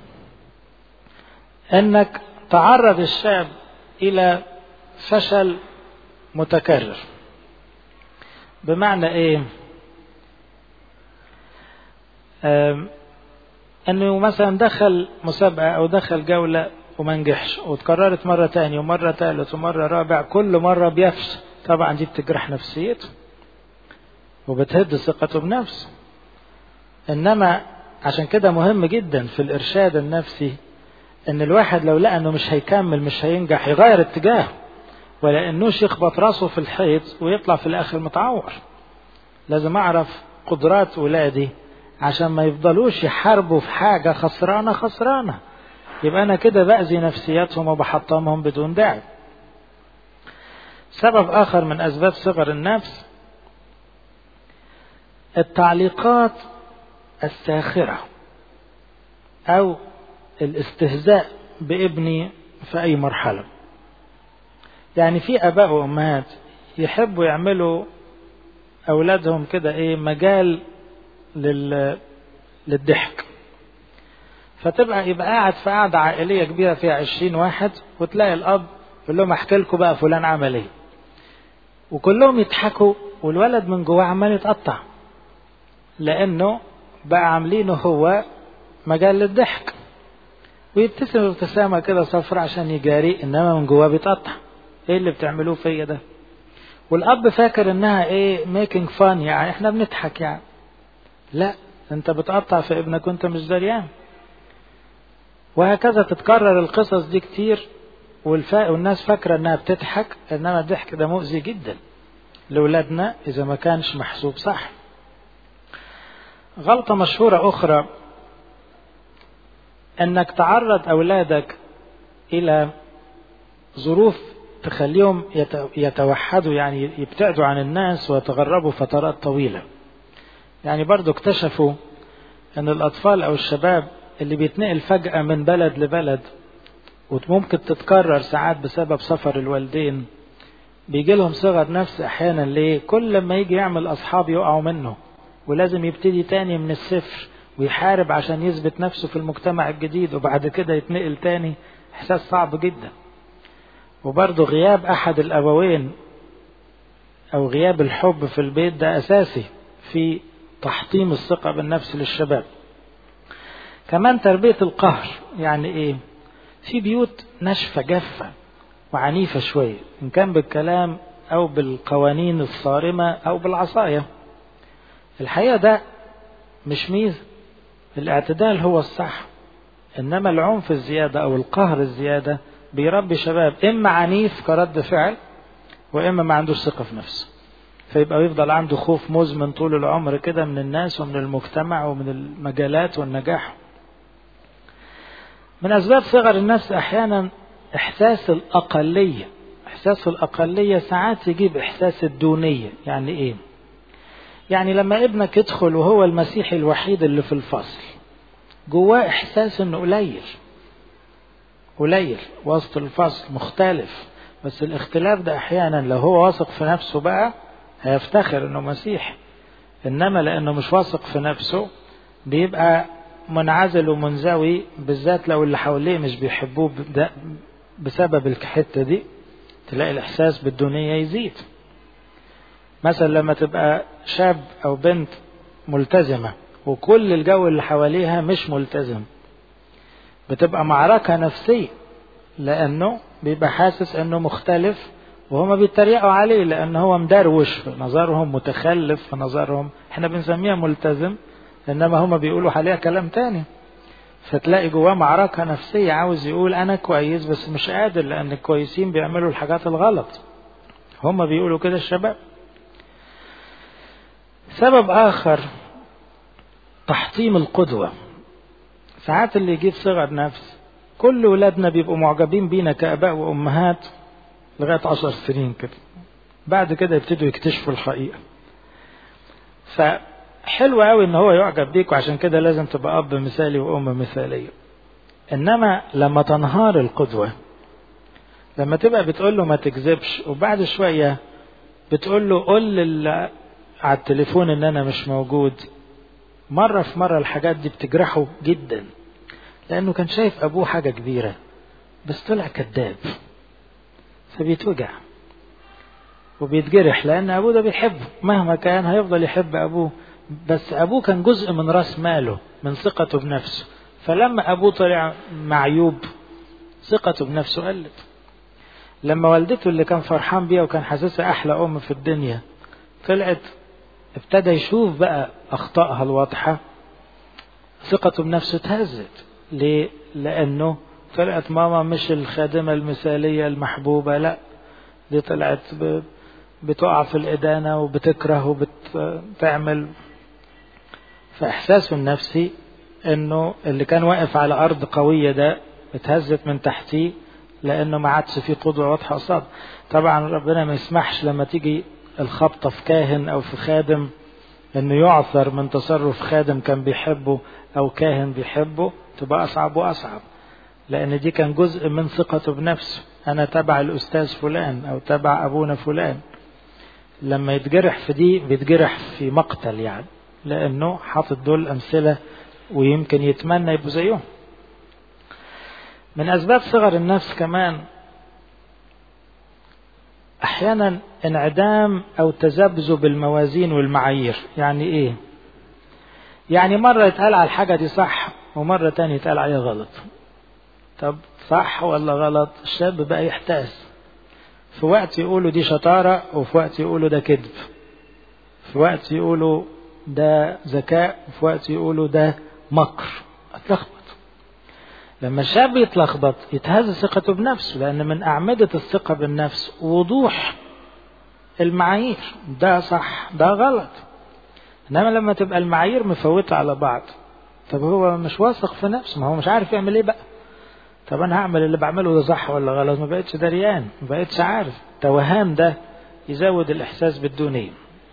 أنك تعرض الشاب إلى فشل متكرر بمعنى إيه أنه مثلا دخل مسابقة أو دخل جولة وما نجحش وتكررت مرة تانية ومرة ثالث ومرة رابع كل مرة بيفشل طبعا دي بتجرح نفسيته وبتهد ثقته بنفسه انما عشان كده مهم جدا في الارشاد النفسي ان الواحد لو لقى انه مش هيكمل مش هينجح يغير اتجاهه ولا انوش يخبط راسه في الحيط ويطلع في الاخر متعور لازم اعرف قدرات ولادي عشان ما يفضلوش يحاربوا في حاجة خسرانة خسرانة يبقى أنا كده بأذي نفسياتهم وبحطمهم بدون داعي سبب آخر من أسباب صغر النفس التعليقات الساخرة أو الاستهزاء بابني في أي مرحلة يعني في آباء وأمهات يحبوا يعملوا أولادهم كده إيه مجال لل... للضحك فتبقى يبقى قاعد في قعدة عائلية كبيرة فيها عشرين واحد وتلاقي الأب يقول لهم أحكي لكم بقى فلان عمل إيه وكلهم يضحكوا والولد من جواه عمال يتقطع لأنه بقى عاملينه هو مجال للضحك ويبتسم ابتسامة كده صفرة عشان يجاري إنما من جواه بيتقطع إيه اللي بتعملوه فيا ده والأب فاكر إنها إيه ميكينج فان يعني إحنا بنضحك يعني لا أنت بتقطع في ابنك وأنت مش دريان وهكذا تتكرر القصص دي كتير والفا... والناس فاكرة إنها بتضحك إنما الضحك ده مؤذي جدا لأولادنا إذا ما كانش محسوب صح غلطة مشهورة أخرى أنك تعرض أولادك إلى ظروف تخليهم يتوحدوا يعني يبتعدوا عن الناس ويتغربوا فترات طويلة يعني برضو اكتشفوا أن الأطفال أو الشباب اللي بيتنقل فجأة من بلد لبلد وممكن تتكرر ساعات بسبب سفر الوالدين بيجي لهم صغر نفس أحيانا ليه كل لما يجي يعمل أصحاب يقعوا منه ولازم يبتدي تاني من الصفر ويحارب عشان يثبت نفسه في المجتمع الجديد وبعد كده يتنقل تاني إحساس صعب جدا وبرضه غياب أحد الأبوين أو غياب الحب في البيت ده أساسي في تحطيم الثقة بالنفس للشباب كمان تربية القهر يعني إيه في بيوت ناشفة جافة وعنيفة شوية إن كان بالكلام أو بالقوانين الصارمة أو بالعصاية الحقيقة ده مش ميزة الاعتدال هو الصح إنما العنف الزيادة أو القهر الزيادة بيربي شباب إما عنيف كرد فعل وإما ما عندوش ثقة في نفسه فيبقى يفضل عنده خوف مزمن طول العمر كده من الناس ومن المجتمع ومن المجالات والنجاح من أسباب صغر النفس أحيانا إحساس الأقلية إحساس الأقلية ساعات يجيب إحساس الدونية يعني إيه يعني لما ابنك يدخل وهو المسيحي الوحيد اللي في الفصل جواه إحساس إنه قليل قليل وسط الفصل مختلف بس الاختلاف ده أحيانا لو هو واثق في نفسه بقى هيفتخر إنه مسيحي إنما لأنه مش واثق في نفسه بيبقى منعزل ومنزوي بالذات لو اللي حواليه مش بيحبوه بسبب الحتة دي تلاقي الإحساس بالدونية يزيد مثلا لما تبقى شاب أو بنت ملتزمة وكل الجو اللي حواليها مش ملتزم بتبقى معركة نفسية لأنه بيبقى حاسس أنه مختلف وهما بيتريقوا عليه لأن هو مدروش في نظرهم متخلف في نظرهم احنا بنسميها ملتزم إنما هما بيقولوا عليها كلام تاني فتلاقي جواه معركة نفسية عاوز يقول أنا كويس بس مش قادر لأن الكويسين بيعملوا الحاجات الغلط هما بيقولوا كده الشباب سبب آخر تحطيم القدوة ساعات اللي يجيب صغر نفس كل ولادنا بيبقوا معجبين بينا كآباء وأمهات لغاية عشر سنين كده بعد كده يبتدوا يكتشفوا الحقيقة فحلو قوي ان هو يعجب بيك وعشان كده لازم تبقى اب مثالي وام مثالية انما لما تنهار القدوة لما تبقى بتقول له ما تكذبش وبعد شوية بتقول له قول لل... على التليفون ان انا مش موجود مرة في مرة الحاجات دي بتجرحه جدا لانه كان شايف ابوه حاجة كبيرة بس طلع كذاب فبيتوجع وبيتجرح لان ابوه ده بيحبه مهما كان هيفضل يحب ابوه بس ابوه كان جزء من راس ماله من ثقته بنفسه فلما ابوه طلع معيوب ثقته بنفسه قلت لما والدته اللي كان فرحان بيها وكان حاسسها احلى ام في الدنيا طلعت ابتدى يشوف بقى اخطائها الواضحه ثقته بنفسه اتهزت ليه لانه طلعت ماما مش الخادمه المثاليه المحبوبه لا دي طلعت بتقع في الإدانة وبتكره وبتعمل فإحساسه النفسي إنه اللي كان واقف على أرض قوية ده اتهزت من تحتيه لأنه ما عادش فيه قدوة واضحة قصاد طبعا ربنا ما يسمحش لما تيجي الخبطة في كاهن أو في خادم إنه يعثر من تصرف خادم كان بيحبه أو كاهن بيحبه تبقى أصعب وأصعب لأن دي كان جزء من ثقته بنفسه أنا تبع الأستاذ فلان أو تبع أبونا فلان لما يتجرح في دي بيتجرح في مقتل يعني لأنه حاطط دول أمثلة ويمكن يتمنى يبقوا زيهم من أسباب صغر النفس كمان أحيانا انعدام أو تذبذب الموازين والمعايير يعني إيه يعني مرة يتقال على الحاجة دي صح ومرة تانية يتقال عليها غلط طب صح ولا غلط الشاب بقى يحتاس في وقت يقولوا دي شطارة وفي وقت يقولوا ده كذب في وقت يقولوا ده ذكاء وفي وقت يقولوا ده مكر اتلخبط لما الشاب يتلخبط يتهز ثقته بنفسه لأن من أعمدة الثقة بالنفس وضوح المعايير ده صح ده غلط إنما لما تبقى المعايير مفوتة على بعض طب هو مش واثق في نفسه ما هو مش عارف يعمل ايه بقى طب انا هعمل اللي بعمله ده صح ولا غلط ما بقتش دريان ما بقتش عارف توهان ده يزود الاحساس بالدونيه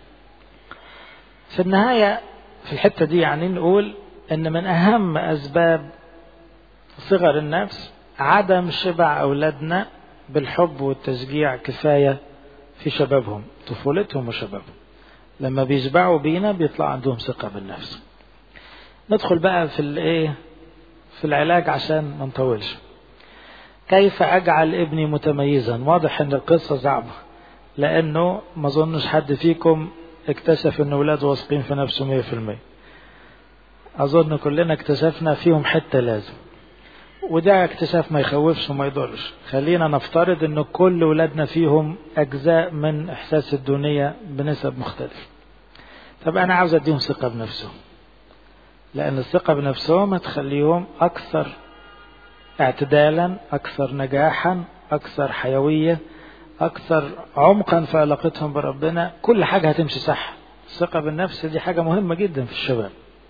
في النهايه في الحته دي يعني نقول ان من اهم اسباب صغر النفس عدم شبع اولادنا بالحب والتشجيع كفايه في شبابهم طفولتهم وشبابهم لما بيشبعوا بينا بيطلع عندهم ثقه بالنفس ندخل بقى في الايه في العلاج عشان ما نطولش كيف اجعل ابني متميزا واضح ان القصه صعبه لانه ما اظنش حد فيكم اكتشف ان ولاده واثقين في نفسه 100% اظن كلنا اكتشفنا فيهم حته لازم وده اكتشاف ما يخوفش وما يضرش خلينا نفترض ان كل ولادنا فيهم اجزاء من احساس الدونية بنسب مختلفة طب انا عاوز اديهم ثقة بنفسهم لان الثقة بنفسهم هتخليهم اكثر اعتدالا اكثر نجاحا اكثر حيوية اكثر عمقا في علاقتهم بربنا كل حاجة هتمشي صح الثقة بالنفس دي حاجة مهمة جدا في الشباب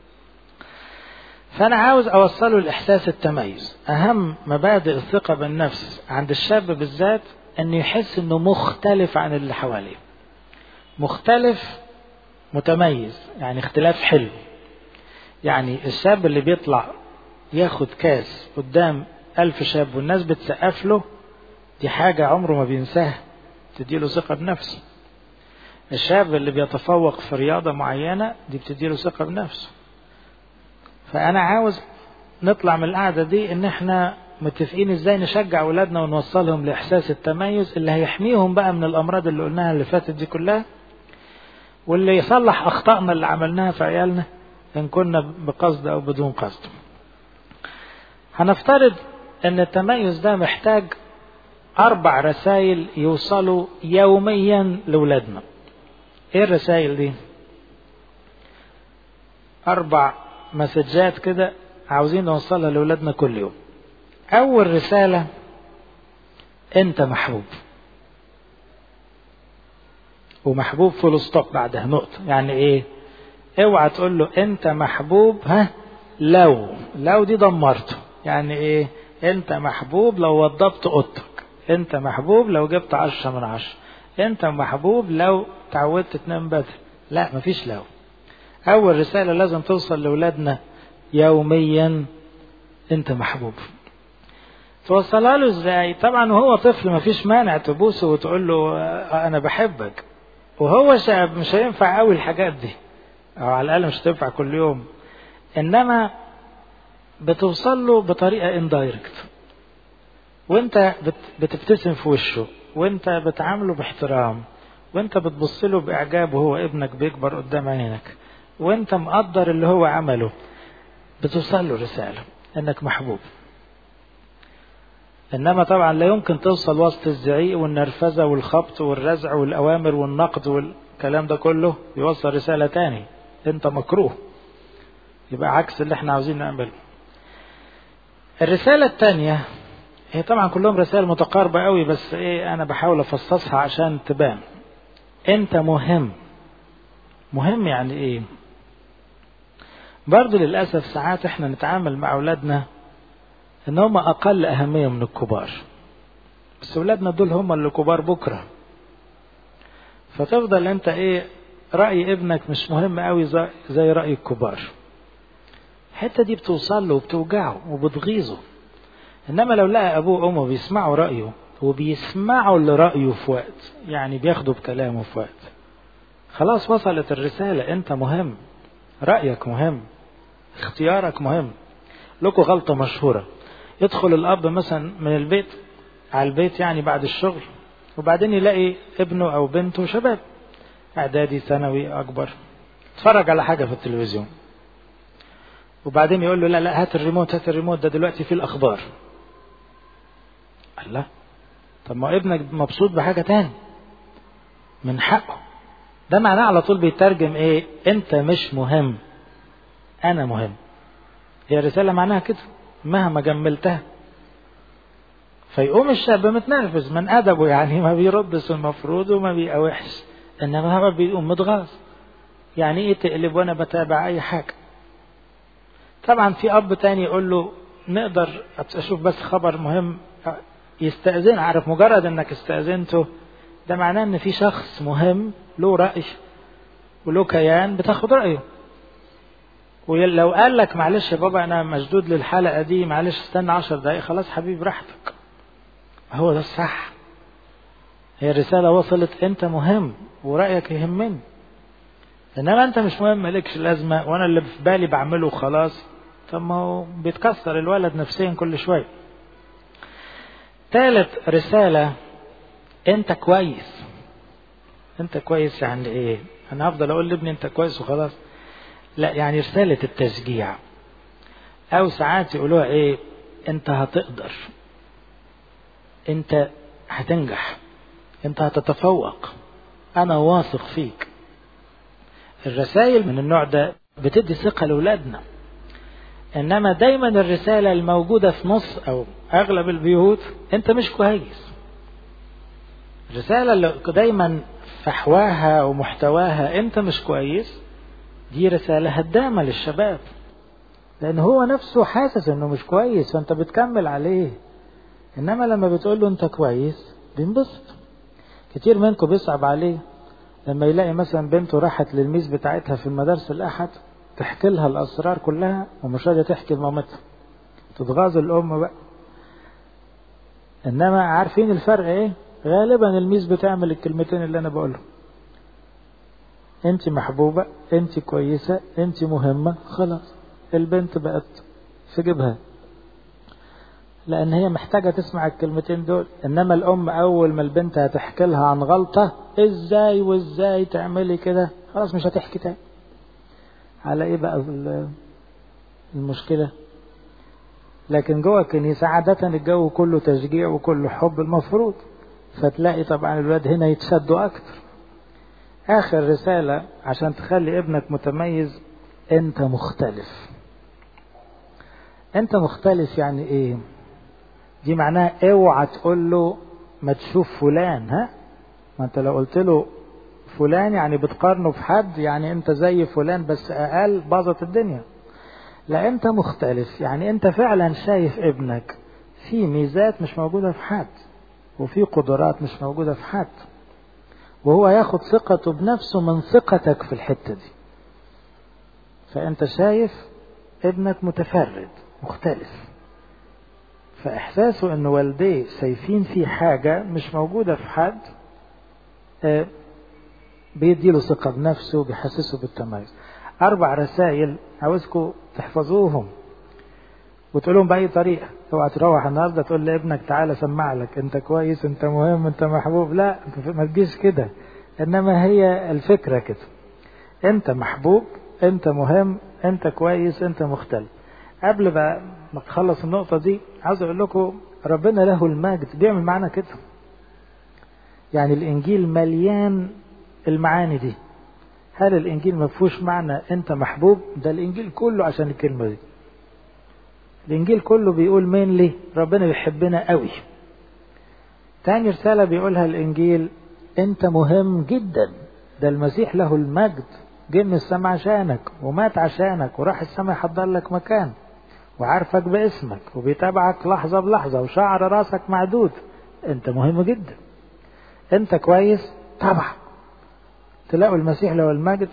فأنا عاوز أوصله لإحساس التميز أهم مبادئ الثقة بالنفس عند الشاب بالذات أنه يحس أنه مختلف عن اللي حواليه مختلف متميز يعني اختلاف حلو يعني الشاب اللي بيطلع ياخد كاس قدام ألف شاب والناس بتسقف له دي حاجة عمره ما بينساها تديله ثقة بنفسه الشاب اللي بيتفوق في رياضة معينة دي بتديله ثقة بنفسه فأنا عاوز نطلع من القعدة دي إن إحنا متفقين إزاي نشجع أولادنا ونوصلهم لإحساس التميز اللي هيحميهم بقى من الأمراض اللي قلناها اللي فاتت دي كلها واللي يصلح أخطائنا اللي عملناها في عيالنا إن كنا بقصد أو بدون قصد. هنفترض إن التميز ده محتاج أربع رسائل يوصلوا يوميا لأولادنا. إيه الرسائل دي؟ أربع مسجات كده عاوزين نوصلها لأولادنا كل يوم أول رسالة أنت محبوب ومحبوب فول ستوب بعدها نقطة يعني إيه اوعى تقول له أنت محبوب ها لو لو دي دمرته يعني إيه أنت محبوب لو وضبت أوضتك أنت محبوب لو جبت عشرة من عشرة أنت محبوب لو تعودت تنام بدري لا مفيش لو أول رسالة لازم توصل لأولادنا يوميا أنت محبوب توصلها له ازاي طبعا وهو طفل مفيش مانع تبوسه وتقول له انا بحبك وهو شاب مش هينفع قوي الحاجات دي او على الاقل مش هتنفع كل يوم انما بتوصل له بطريقه اندايركت وانت بتبتسم في وشه وانت بتعامله باحترام وانت بتبص له باعجاب وهو ابنك بيكبر قدام عينك وانت مقدر اللي هو عمله بتوصل له رساله انك محبوب انما طبعا لا يمكن توصل وسط الزعيق والنرفزه والخبط والرزع والاوامر والنقد والكلام ده كله يوصل رساله تاني انت مكروه يبقى عكس اللي احنا عاوزين نعمله الرساله الثانيه هي طبعا كلهم رسائل متقاربه قوي بس ايه انا بحاول افصصها عشان تبان انت مهم مهم يعني ايه برضه للاسف ساعات احنا نتعامل مع اولادنا ان هم اقل اهميه من الكبار بس اولادنا دول هم اللي كبار بكره فتفضل انت ايه راي ابنك مش مهم قوي زي, زي راي الكبار الحته دي بتوصل له وبتوجعه وبتغيظه انما لو لقى ابوه وامه بيسمعوا رايه وبيسمعوا لرايه في وقت يعني بياخدوا بكلامه في وقت خلاص وصلت الرساله انت مهم رايك مهم اختيارك مهم لكم غلطه مشهوره يدخل الاب مثلا من البيت على البيت يعني بعد الشغل وبعدين يلاقي ابنه او بنته شباب اعدادي ثانوي اكبر اتفرج على حاجه في التلفزيون وبعدين يقول له لا لا هات الريموت هات الريموت ده دلوقتي فيه الاخبار الله طب ما ابنك مبسوط بحاجه تاني من حقه ده معناه على طول بيترجم ايه انت مش مهم انا مهم هي رساله معناها كده مهما جملتها فيقوم الشاب متنرفز من ادبه يعني ما بيردش المفروض وما بيقاوحش انما هو بيقوم متغاظ يعني ايه تقلب وانا بتابع اي حاجه طبعا في اب تاني يقول له نقدر اشوف بس خبر مهم يستأذن عارف مجرد انك استأذنته ده معناه ان في شخص مهم له رأي وله كيان بتاخد رأيه ولو قال لك معلش يا بابا انا مشدود للحلقه دي معلش استنى عشر دقايق خلاص حبيبي براحتك هو ده الصح هي الرساله وصلت انت مهم ورايك يهمني انما انت مش مهم مالكش لازمه وانا اللي في بالي بعمله خلاص طب ما هو بيتكسر الولد نفسيا كل شويه ثالث رساله انت كويس انت كويس يعني ايه انا هفضل اقول لابني انت كويس وخلاص لا يعني رساله التشجيع او ساعات يقولوها ايه انت هتقدر انت هتنجح انت هتتفوق انا واثق فيك الرسائل من النوع ده بتدي ثقة لأولادنا إنما دايما الرسالة الموجودة في نص أو أغلب البيوت أنت مش كويس الرسالة اللي دايما فحواها ومحتواها أنت مش كويس دي رسالة هدامة للشباب لأن هو نفسه حاسس إنه مش كويس فأنت بتكمل عليه إنما لما بتقول له أنت كويس بينبسط كتير منكم بيصعب عليه لما يلاقي مثلا بنته راحت للميز بتاعتها في المدارس الأحد تحكي لها الأسرار كلها ومش راضية تحكي لمامتها تتغاظ الأم بقى إنما عارفين الفرق إيه؟ غالبا الميز بتعمل الكلمتين اللي أنا بقولهم أنت محبوبة أنت كويسة أنت مهمة خلاص البنت بقت في جيبها لأن هي محتاجة تسمع الكلمتين دول إنما الأم أول ما البنت هتحكي لها عن غلطة إزاي وإزاي تعملي كده خلاص مش هتحكي تاني على إيه بقى المشكلة لكن جوه الكنيسة عادة الجو كله تشجيع وكله حب المفروض فتلاقي طبعا الولاد هنا يتشدوا أكتر آخر رسالة عشان تخلي ابنك متميز أنت مختلف أنت مختلف يعني إيه؟ دي معناها اوعى تقول له ما تشوف فلان ها ما انت لو قلت له فلان يعني بتقارنه بحد يعني انت زي فلان بس اقل باظت الدنيا لا انت مختلف يعني انت فعلا شايف ابنك في ميزات مش موجوده في حد وفي قدرات مش موجوده في حد وهو ياخد ثقته بنفسه من ثقتك في الحته دي فانت شايف ابنك متفرد مختلف فإحساسه إن والديه شايفين فيه حاجة مش موجودة في حد آه بيديله ثقة بنفسه بيحسسه بالتميز أربع رسائل عاوزكم تحفظوهم وتقولهم بأي طريقة اوعى تروح النهارده تقول لابنك تعالى سمع لك انت كويس انت مهم انت محبوب لا ما تجيش كده انما هي الفكرة كده انت محبوب انت مهم انت كويس انت مختلف قبل بقى ما تخلص النقطة دي عاوز أقول لكم ربنا له المجد بيعمل معانا كده يعني الإنجيل مليان المعاني دي هل الإنجيل ما فيهوش معنى أنت محبوب ده الإنجيل كله عشان الكلمة دي الإنجيل كله بيقول مين ليه ربنا بيحبنا قوي تاني رسالة بيقولها الإنجيل أنت مهم جدا ده المسيح له المجد جه من السماء عشانك ومات عشانك وراح السماء يحضر لك مكان وعارفك باسمك وبيتابعك لحظة بلحظة وشعر راسك معدود انت مهم جدا انت كويس طبعا تلاقوا المسيح له المجد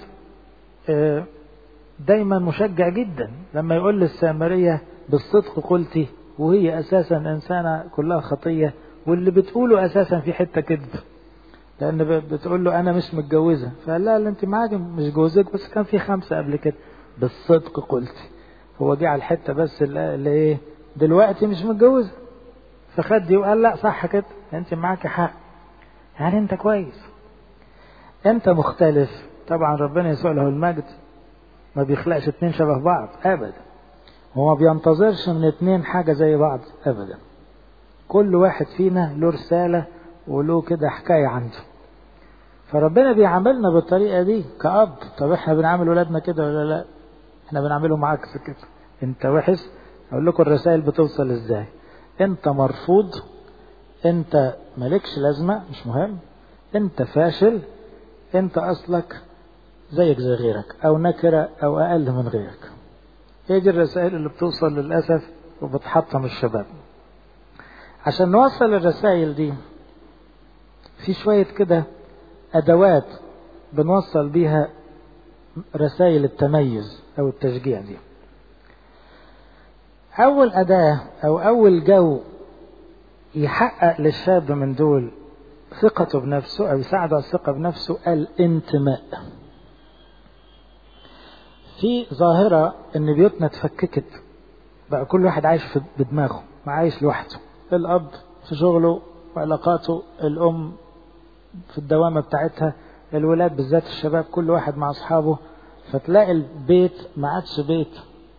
دايما مشجع جدا لما يقول للسامرية بالصدق قلتي وهي اساسا انسانة كلها خطية واللي بتقوله اساسا في حتة كذب لان بتقول له انا مش متجوزة فقال لها انت معاك مش جوزك بس كان في خمسة قبل كده بالصدق قلتي هو جه على الحته بس اللي ايه دلوقتي مش متجوزه فخد دي وقال لا صح كده انت معاك حق يعني انت كويس انت مختلف طبعا ربنا يسوع له المجد ما بيخلقش اتنين شبه بعض ابدا هو ما بينتظرش من اتنين حاجة زي بعض ابدا كل واحد فينا له رسالة وله كده حكاية عنده فربنا بيعاملنا بالطريقة دي كأب طب احنا بنعامل ولادنا كده ولا لا احنا بنعملهم عكس كده انت وحش اقول لكم الرسائل بتوصل ازاي انت مرفوض انت مالكش لازمة مش مهم انت فاشل انت اصلك زيك زي غيرك او نكرة او اقل من غيرك هي دي الرسائل اللي بتوصل للأسف وبتحطم الشباب عشان نوصل الرسائل دي في شوية كده أدوات بنوصل بيها رسائل التميز أو التشجيع دي أول أداة أو أول جو يحقق للشاب من دول ثقته بنفسه أو يساعده على الثقة بنفسه الانتماء في ظاهرة ان بيوتنا اتفككت بقى كل واحد عايش في بدماغه ما عايش لوحده الاب في شغله وعلاقاته الام في الدوامة بتاعتها الولاد بالذات الشباب كل واحد مع اصحابه فتلاقي البيت ما عادش بيت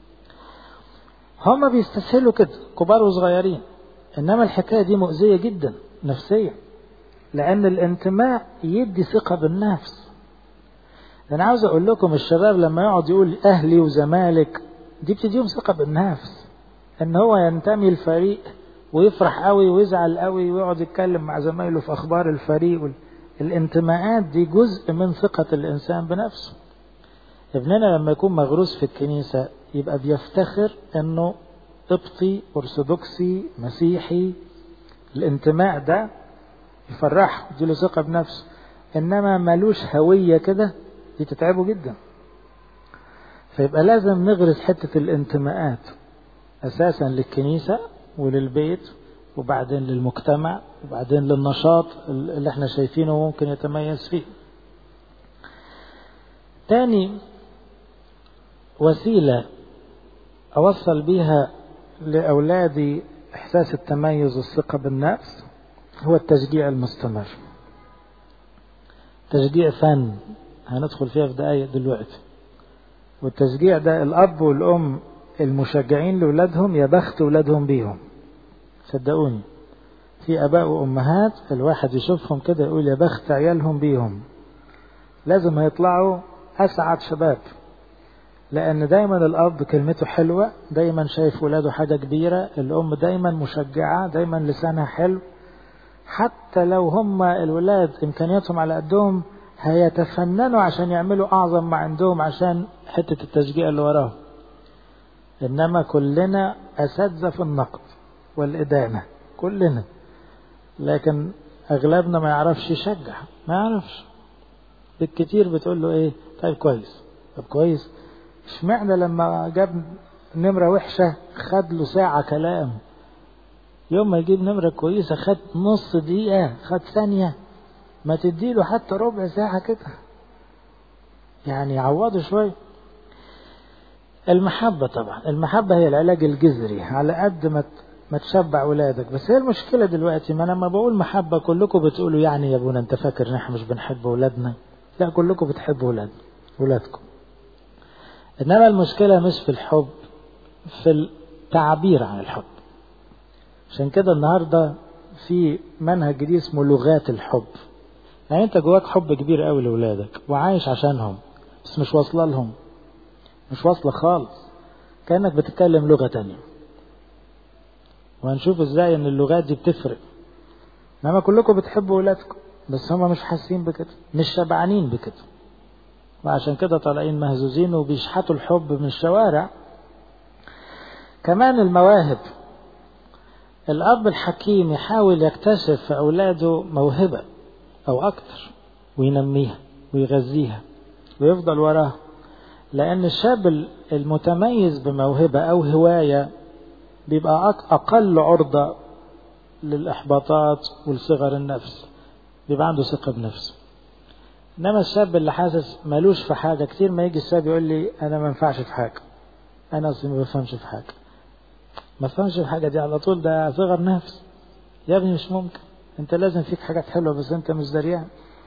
هما بيستسهلوا كده كبار وصغيرين انما الحكايه دي مؤذيه جدا نفسيا لان الانتماء يدي ثقه بالنفس انا عاوز اقول لكم الشباب لما يقعد يقول اهلي وزمالك دي بتديهم ثقه بالنفس ان هو ينتمي الفريق ويفرح قوي ويزعل قوي ويقعد يتكلم مع زمايله في اخبار الفريق الانتماءات دي جزء من ثقه الانسان بنفسه ابننا لما يكون مغروس في الكنيسه يبقى بيفتخر انه قبطي ارثوذكسي مسيحي الانتماء ده يفرحه يديله ثقه بنفسه انما ملوش هويه كده دي تتعبه جدا فيبقى لازم نغرس حته الانتماءات اساسا للكنيسه وللبيت وبعدين للمجتمع وبعدين للنشاط اللي احنا شايفينه ممكن يتميز فيه تاني وسيله أوصل بيها لأولادي إحساس التميز والثقة بالنفس هو التشجيع المستمر تشجيع فن هندخل فيها في دقايق دلوقتي والتشجيع ده الأب والأم المشجعين لأولادهم يا بخت أولادهم بيهم صدقوني في آباء وأمهات الواحد يشوفهم كده يقول يا بخت عيالهم بيهم لازم هيطلعوا أسعد شباب لأن دايما الأب كلمته حلوة دايما شايف ولاده حاجة كبيرة الأم دايما مشجعة دايما لسانها حلو حتى لو هم الولاد إمكانياتهم على قدهم هيتفننوا عشان يعملوا أعظم ما عندهم عشان حتة التشجيع اللي وراهم إنما كلنا أساتذة في النقد والإدانة كلنا لكن أغلبنا ما يعرفش يشجع ما يعرفش بالكتير بتقول له إيه طيب كويس طب كويس اشمعنى لما جاب نمرة وحشة خد له ساعة كلام يوم ما يجيب نمرة كويسة خد نص دقيقة خد ثانية ما تديله حتى ربع ساعة كده يعني يعوضه شوية المحبة طبعا المحبة هي العلاج الجذري على قد ما ما تشبع ولادك بس هي المشكلة دلوقتي ما أنا لما بقول محبة كلكم بتقولوا يعني يا ابونا انت فاكر ان احنا مش بنحب ولادنا لا كلكم بتحبوا ولادنا ولادكم إنما المشكلة مش في الحب في التعبير عن الحب عشان كده النهاردة في منهج جديد اسمه لغات الحب يعني انت جواك حب كبير قوي لأولادك وعايش عشانهم بس مش واصلة لهم مش واصلة خالص كأنك بتتكلم لغة تانية وهنشوف ازاي ان اللغات دي بتفرق انما كلكم بتحبوا ولادكم بس هم مش حاسين بكده مش شبعانين بكده وعشان كده طالعين مهزوزين وبيشحتوا الحب من الشوارع كمان المواهب الأب الحكيم يحاول يكتشف في أولاده موهبة أو أكتر وينميها ويغذيها ويفضل وراها لأن الشاب المتميز بموهبة أو هواية بيبقى أقل عرضة للإحباطات والصغر النفس بيبقى عنده ثقة بنفسه انما الشاب اللي حاسس مالوش في حاجه كتير ما يجي الشاب يقول لي انا ما ينفعش في حاجه انا اصلا ما بفهمش في حاجه ما بفهمش في حاجه دي على طول ده صغر نفس يا ابني مش ممكن انت لازم فيك حاجات حلوه بس انت مش دريان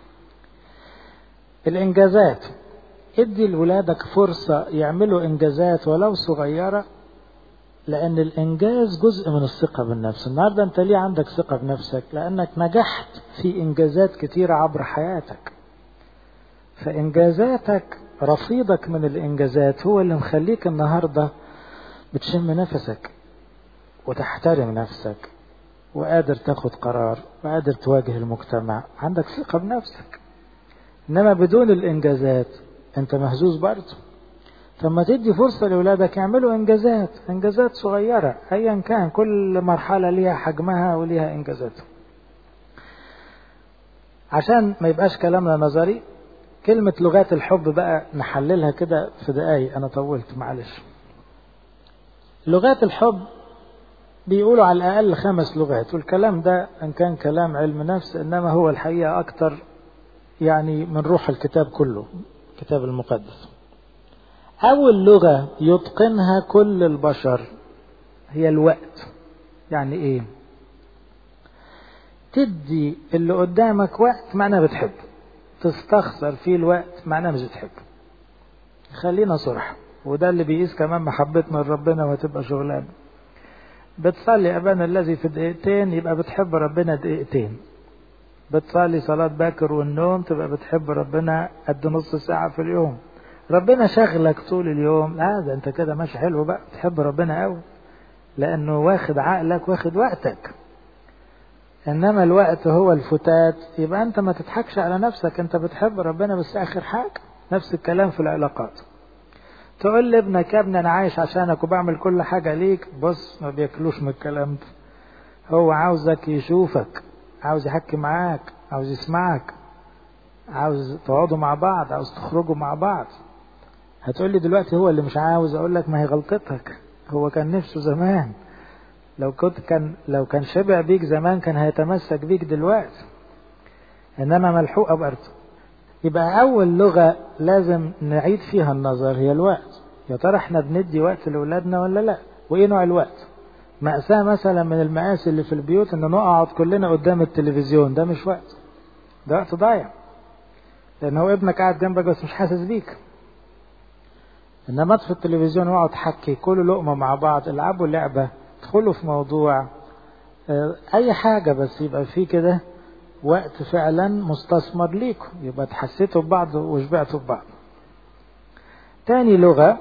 الانجازات ادي لولادك فرصه يعملوا انجازات ولو صغيره لان الانجاز جزء من الثقه بالنفس النهارده انت ليه عندك ثقه بنفسك لانك نجحت في انجازات كتيره عبر حياتك فإنجازاتك رصيدك من الإنجازات هو اللي مخليك النهاردة بتشم نفسك وتحترم نفسك وقادر تاخد قرار وقادر تواجه المجتمع عندك ثقة بنفسك إنما بدون الإنجازات أنت مهزوز برضه فما تدي فرصة لأولادك يعملوا إنجازات إنجازات صغيرة أيا كان كل مرحلة ليها حجمها وليها إنجازاتها عشان ما يبقاش كلامنا نظري كلمة لغات الحب بقى نحللها كده في دقايق أنا طولت معلش لغات الحب بيقولوا على الأقل خمس لغات والكلام ده إن كان كلام علم نفس إنما هو الحقيقة أكتر يعني من روح الكتاب كله الكتاب المقدس أول لغة يتقنها كل البشر هي الوقت يعني إيه تدي اللي قدامك وقت معناه بتحبه تستخسر فيه الوقت معناه مش بتحبه خلينا صرح وده اللي بيقيس كمان محبتنا لربنا وتبقى شغلانه بتصلي أبانا الذي في دقيقتين يبقى بتحب ربنا دقيقتين بتصلي صلاة باكر والنوم تبقى بتحب ربنا قد نص ساعة في اليوم ربنا شغلك طول اليوم لا ده انت كده ماشي حلو بقى تحب ربنا قوي لانه واخد عقلك واخد وقتك انما الوقت هو الفتات يبقى انت ما تضحكش على نفسك انت بتحب ربنا بس اخر حاجة نفس الكلام في العلاقات تقول لابنك يا ابني انا عايش عشانك وبعمل كل حاجة ليك بص ما بياكلوش من الكلام ده هو عاوزك يشوفك عاوز يحكي معاك عاوز يسمعك عاوز تقعدوا مع بعض عاوز تخرجوا مع بعض هتقول لي دلوقتي هو اللي مش عاوز اقول لك ما هي غلطتك هو كان نفسه زمان لو كنت كان لو كان شبع بيك زمان كان هيتمسك بيك دلوقتي انما ملحوقه برضه يبقى اول لغه لازم نعيد فيها النظر هي الوقت يا ترى احنا بندي وقت لاولادنا ولا لا وايه نوع الوقت مأساة مثلا من المآسي اللي في البيوت ان نقعد كلنا قدام التلفزيون ده مش وقت ده وقت ضايع لان هو ابنك قاعد جنبك بس مش حاسس بيك انما في التلفزيون واقعد تحكي كل لقمه مع بعض العبوا لعبه ادخلوا في موضوع اي حاجه بس يبقى في كده وقت فعلا مستثمر ليكم يبقى تحسيتوا ببعض وشبعتوا ببعض تاني لغه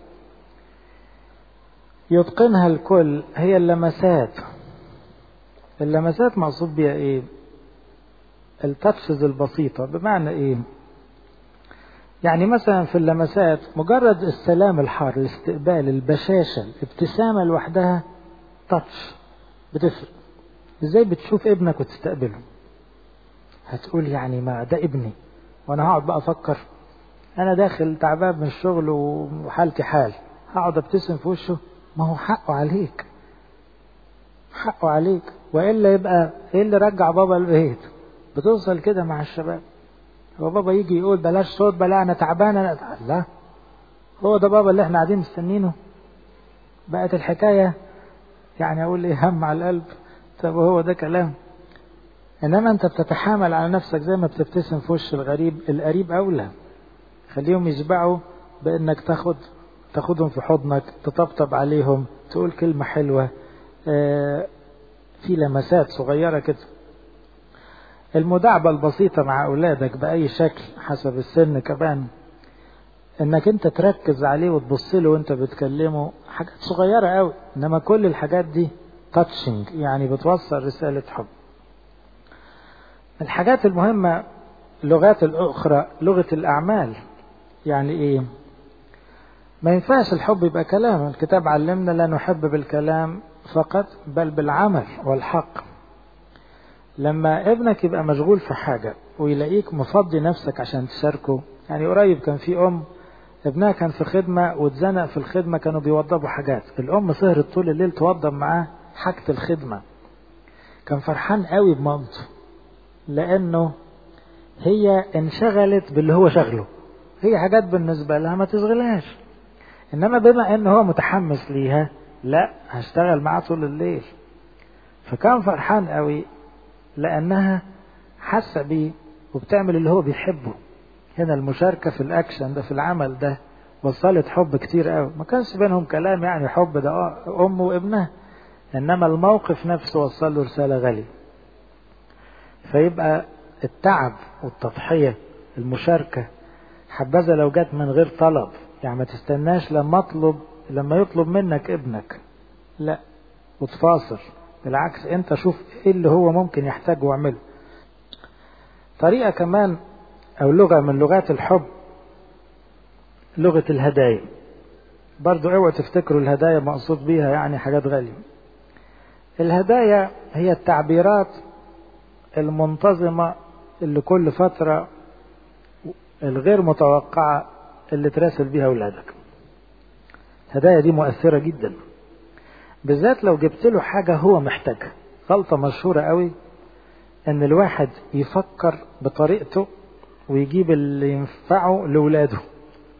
يتقنها الكل هي اللمسات اللمسات مقصود بيها ايه التاتشز البسيطة بمعنى ايه يعني مثلا في اللمسات مجرد السلام الحار الاستقبال البشاشة الابتسامة لوحدها تاتش بتفرق ازاي بتشوف ابنك وتستقبله هتقول يعني ما ده ابني وانا هقعد بقى افكر انا داخل تعبان من الشغل وحالتي حال هقعد ابتسم في وشه ما هو حقه عليك حقه عليك والا يبقى ايه اللي رجع بابا البيت بتوصل كده مع الشباب هو بابا يجي يقول بلاش صوت بلا انا تعبان انا لا هو ده بابا اللي احنا قاعدين مستنينه بقت الحكايه يعني اقول ايه هم على القلب طب هو ده كلام انما انت بتتحامل على نفسك زي ما بتبتسم في وش الغريب القريب اولى خليهم يشبعوا بانك تاخد تاخدهم في حضنك تطبطب عليهم تقول كلمة حلوة آه في لمسات صغيرة كده المداعبة البسيطة مع أولادك بأي شكل حسب السن كمان إنك أنت تركز عليه وتبص له وأنت بتكلمه حاجات صغيرة أوي إنما كل الحاجات دي تاتشنج يعني بتوصل رسالة حب الحاجات المهمة اللغات الأخرى لغة الأعمال يعني إيه ما ينفعش الحب يبقى كلام الكتاب علمنا لا نحب بالكلام فقط بل بالعمل والحق لما ابنك يبقى مشغول في حاجة ويلاقيك مفضي نفسك عشان تشاركه يعني قريب كان في أم ابنها كان في خدمة واتزنق في الخدمة كانوا بيوضبوا حاجات الأم سهرت طول الليل توضب معاه حاجة الخدمة كان فرحان قوي بمامته لأنه هي انشغلت باللي هو شغله هي حاجات بالنسبة لها ما تشغلهاش انما بما ان هو متحمس ليها لا هشتغل معاه طول الليل فكان فرحان قوي لانها حاسه بيه وبتعمل اللي هو بيحبه هنا المشاركه في الاكشن ده في العمل ده وصلت حب كتير قوي ما كانش بينهم كلام يعني حب ده ام وابنها انما الموقف نفسه وصل له رساله غاليه فيبقى التعب والتضحيه المشاركه حبذا لو جت من غير طلب يعني ما تستناش لما اطلب لما يطلب منك ابنك لا وتفاصل بالعكس انت شوف ايه اللي هو ممكن يحتاجه واعمله طريقة كمان او لغة من لغات الحب لغة الهدايا برضو اوعوا تفتكروا الهدايا مقصود بيها يعني حاجات غالية الهدايا هي التعبيرات المنتظمة اللي كل فترة الغير متوقعة اللي تراسل بيها أولادك الهدايا دي مؤثرة جدا بالذات لو جبت له حاجة هو محتاجها غلطة مشهورة قوي ان الواحد يفكر بطريقته ويجيب اللي ينفعه لولاده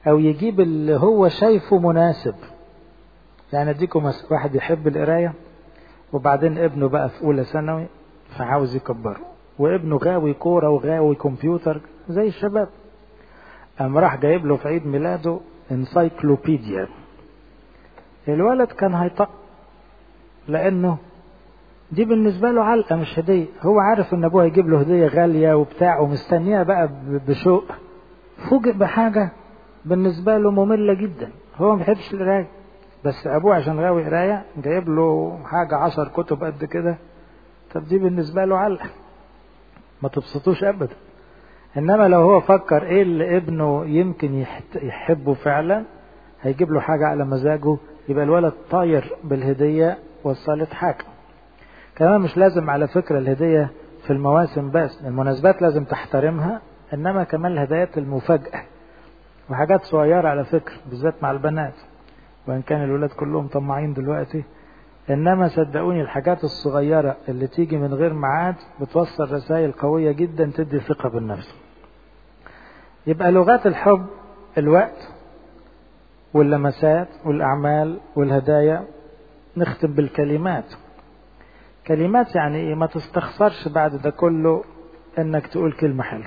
او يجيب اللي هو شايفه مناسب يعني اديكم واحد يحب القرايه وبعدين ابنه بقى في اولى ثانوي فعاوز يكبره وابنه غاوي كوره وغاوي كمبيوتر زي الشباب قام راح جايب له في عيد ميلاده انسايكلوبيديا الولد كان هيطق لانه دي بالنسبه له علقه مش هديه هو عارف ان ابوه هيجيب له هديه غاليه وبتاع ومستنيها بقى بشوق فوجئ بحاجه بالنسبه له ممله جدا هو ما بيحبش القرايه بس ابوه عشان غاوي قرايه جايب له حاجه عشر كتب قد كده طب دي بالنسبه له علقه ما تبسطوش ابدا انما لو هو فكر ايه اللي ابنه يمكن يحبه فعلا هيجيب له حاجه على مزاجه يبقى الولد طاير بالهديه وصلت حاجه كمان مش لازم على فكره الهديه في المواسم بس المناسبات لازم تحترمها انما كمان الهدايات المفاجاه وحاجات صغيره على فكره بالذات مع البنات وان كان الولاد كلهم طماعين دلوقتي انما صدقوني الحاجات الصغيره اللي تيجي من غير ميعاد بتوصل رسائل قويه جدا تدي ثقه بالنفس يبقى لغات الحب الوقت واللمسات والاعمال والهدايا نختم بالكلمات كلمات يعني ايه ما تستخسرش بعد ده كله انك تقول كلمه حلوه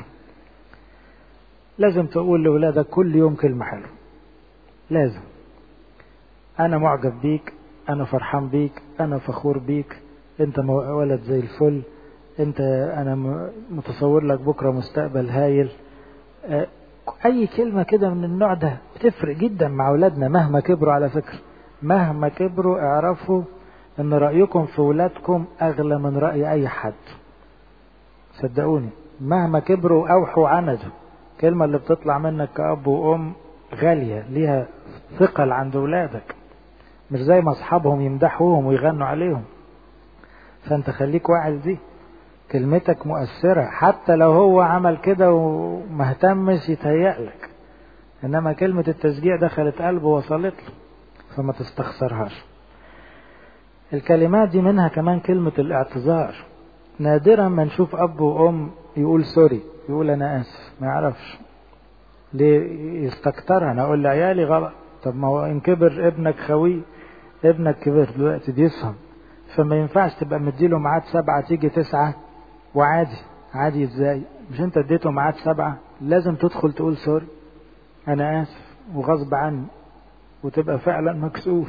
لازم تقول لاولادك كل يوم كلمه حلوه لازم انا معجب بيك انا فرحان بيك انا فخور بيك انت ولد زي الفل انت انا متصور لك بكره مستقبل هايل اي كلمه كده من النوع ده بتفرق جدا مع اولادنا مهما كبروا على فكره مهما كبروا اعرفوا ان رايكم في ولادكم اغلى من راي اي حد صدقوني مهما كبروا اوحوا عندوا الكلمه اللي بتطلع منك كاب وام غاليه ليها ثقل عند اولادك مش زي ما اصحابهم يمدحوهم ويغنوا عليهم فانت خليك واعي لدي كلمتك مؤثرة حتى لو هو عمل كده وما اهتمش يتهيألك انما كلمة التشجيع دخلت قلبه وصلت له فما تستخسرهاش الكلمات دي منها كمان كلمة الاعتذار نادرا ما نشوف اب وام يقول سوري يقول انا اسف ما يعرفش ليه يستكترها انا اقول لعيالي غلط طب ما هو ان كبر ابنك خوي ابنك كبر دلوقتي بيفهم فما ينفعش تبقى مديله ميعاد سبعة تيجي تسعة وعادي عادي ازاي مش انت اديته ميعاد سبعة لازم تدخل تقول سوري انا اسف وغصب عني وتبقى فعلا مكسوف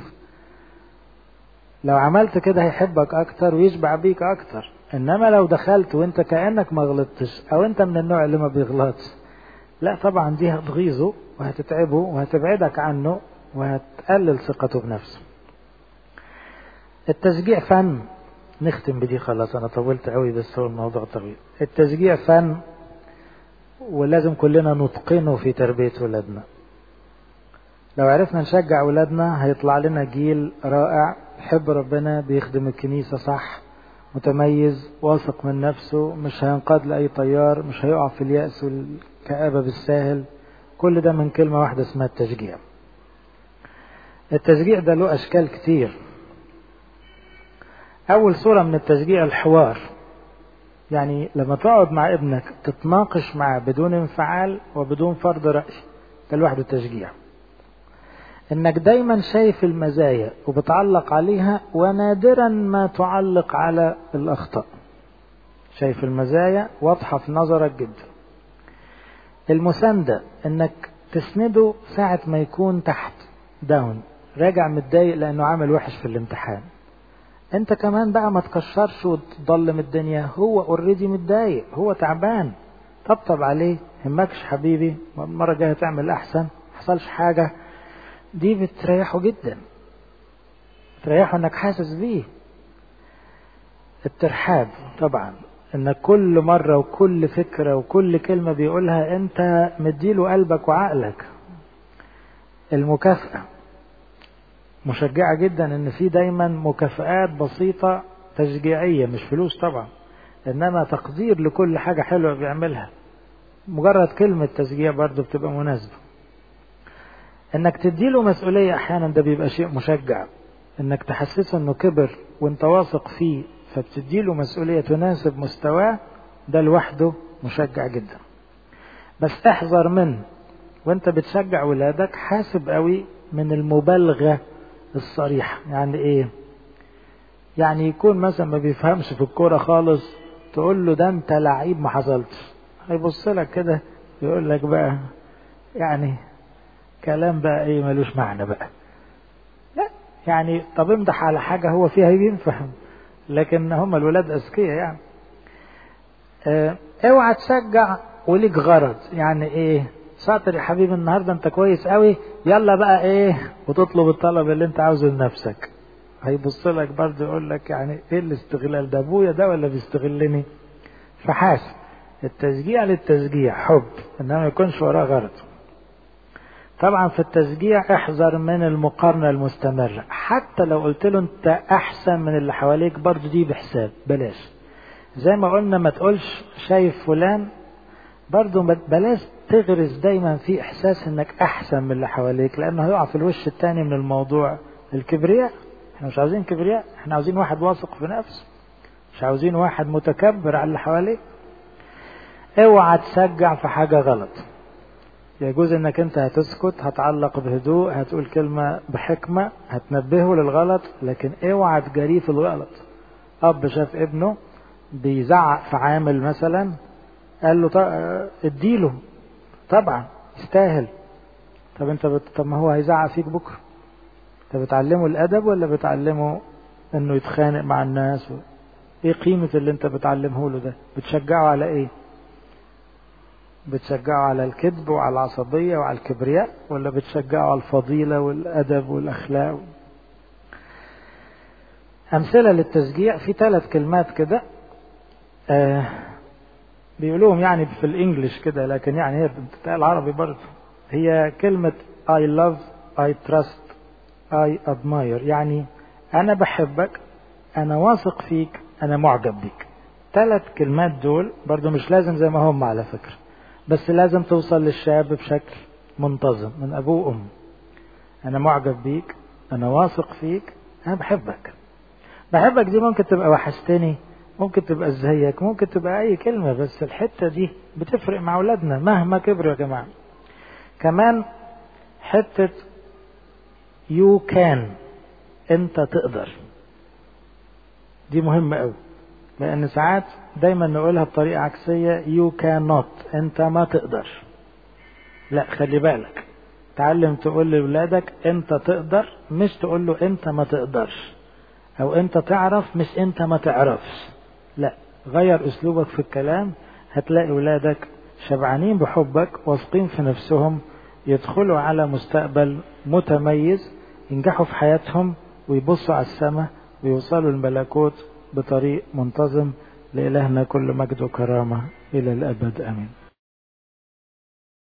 لو عملت كده هيحبك اكتر ويشبع بيك اكتر انما لو دخلت وانت كانك ما غلطتش او انت من النوع اللي ما بيغلطش لا طبعا دي هتغيظه وهتتعبه وهتبعدك عنه وهتقلل ثقته بنفسه التشجيع فن نختم بدي خلاص انا طولت قوي بس هو الموضوع طويل التشجيع فن ولازم كلنا نتقنه في تربية ولادنا لو عرفنا نشجع ولادنا هيطلع لنا جيل رائع يحب ربنا بيخدم الكنيسة صح متميز واثق من نفسه مش هينقاد لأي طيار مش هيقع في اليأس والكآبة بالساهل كل ده من كلمة واحدة اسمها التشجيع التشجيع ده له أشكال كتير أول صورة من التشجيع الحوار يعني لما تقعد مع ابنك تتناقش معاه بدون انفعال وبدون فرض رأي ده لوحده تشجيع انك دايما شايف المزايا وبتعلق عليها ونادرا ما تعلق على الاخطاء شايف المزايا واضحة في نظرك جدا المساندة انك تسنده ساعة ما يكون تحت داون راجع متضايق لانه عامل وحش في الامتحان انت كمان بقى ما تكشرش وتضلم الدنيا هو اوريدي متضايق هو تعبان طبطب عليه همكش حبيبي المرة الجاية تعمل احسن حصلش حاجة دي بتريحه جدا بتريحه انك حاسس بيه الترحاب طبعا انك كل مرة وكل فكرة وكل كلمة بيقولها انت مديله قلبك وعقلك المكافأة مشجعة جدا ان في دايما مكافآت بسيطة تشجيعية مش فلوس طبعا انما تقدير لكل حاجة حلوة بيعملها مجرد كلمة تشجيع برضه بتبقى مناسبة انك تديله مسؤولية احيانا ده بيبقى شيء مشجع انك تحسسه انه كبر وانت واثق فيه فبتديله مسؤولية تناسب مستواه ده لوحده مشجع جدا بس احذر من وانت بتشجع ولادك حاسب قوي من المبالغة الصريحة يعني ايه يعني يكون مثلا ما بيفهمش في الكورة خالص تقول له ده انت لعيب ما حصلتش هيبص لك كده يقول لك بقى يعني كلام بقى ايه ملوش معنى بقى لا يعني طب امدح على حاجة هو فيها ينفهم لكن هم الولاد اذكياء يعني اه اوعى تشجع وليك غرض يعني ايه شاطر يا حبيبي النهارده انت كويس قوي يلا بقى ايه وتطلب الطلب اللي انت عاوزه لنفسك هيبص لك برضه يقول لك يعني ايه الاستغلال ده ابويا ده ولا بيستغلني فحاسب التشجيع للتشجيع حب انما ما يكونش وراه غرض طبعا في التشجيع احذر من المقارنة المستمرة حتى لو قلت له انت احسن من اللي حواليك برضه دي بحساب بلاش زي ما قلنا ما تقولش شايف فلان برضه بلاش تغرس دايما في احساس انك احسن من اللي حواليك لانه هيقع في الوش التاني من الموضوع الكبرياء احنا مش عاوزين كبرياء احنا عاوزين واحد واثق في نفسه مش عاوزين واحد متكبر على اللي حواليه اوعى تشجع في حاجة غلط يجوز انك انت هتسكت هتعلق بهدوء هتقول كلمة بحكمة هتنبهه للغلط لكن اوعى تجريه في الغلط اب شاف ابنه بيزعق في عامل مثلا قال له اديله طبعا يستاهل طب انت بت... طب ما هو هيزعق فيك بكره انت بتعلمه الادب ولا بتعلمه انه يتخانق مع الناس و... ايه قيمة اللي انت بتعلمه له ده بتشجعه على ايه بتشجعه على الكذب وعلى العصبية وعلى الكبرياء ولا بتشجعه على الفضيلة والأدب والأخلاق أمثلة للتشجيع في ثلاث كلمات كده آه بيقولوهم يعني في الإنجليش كده لكن يعني هي بتتقال عربي برضه هي كلمة I love I trust I admire يعني أنا بحبك أنا واثق فيك أنا معجب بيك ثلاث كلمات دول برضه مش لازم زي ما هم على فكرة بس لازم توصل للشاب بشكل منتظم من أبوه وأمه أنا معجب بيك أنا واثق فيك أنا بحبك بحبك دي ممكن تبقى وحشتني ممكن تبقى ازيك ممكن تبقى أي كلمة بس الحتة دي بتفرق مع أولادنا مهما كبروا يا جماعة كمان حتة يو كان أنت تقدر دي مهمة أوي لأن ساعات دايما نقولها بطريقة عكسية you cannot أنت ما تقدر لا خلي بالك تعلم تقول لأولادك أنت تقدر مش تقول له أنت ما تقدرش أو أنت تعرف مش أنت ما تعرفش لا غير أسلوبك في الكلام هتلاقي أولادك شبعانين بحبك واثقين في نفسهم يدخلوا على مستقبل متميز ينجحوا في حياتهم ويبصوا على السماء ويوصلوا الملكوت بطريق منتظم لإلهنا كل مجد وكرامة إلى الأبد آمين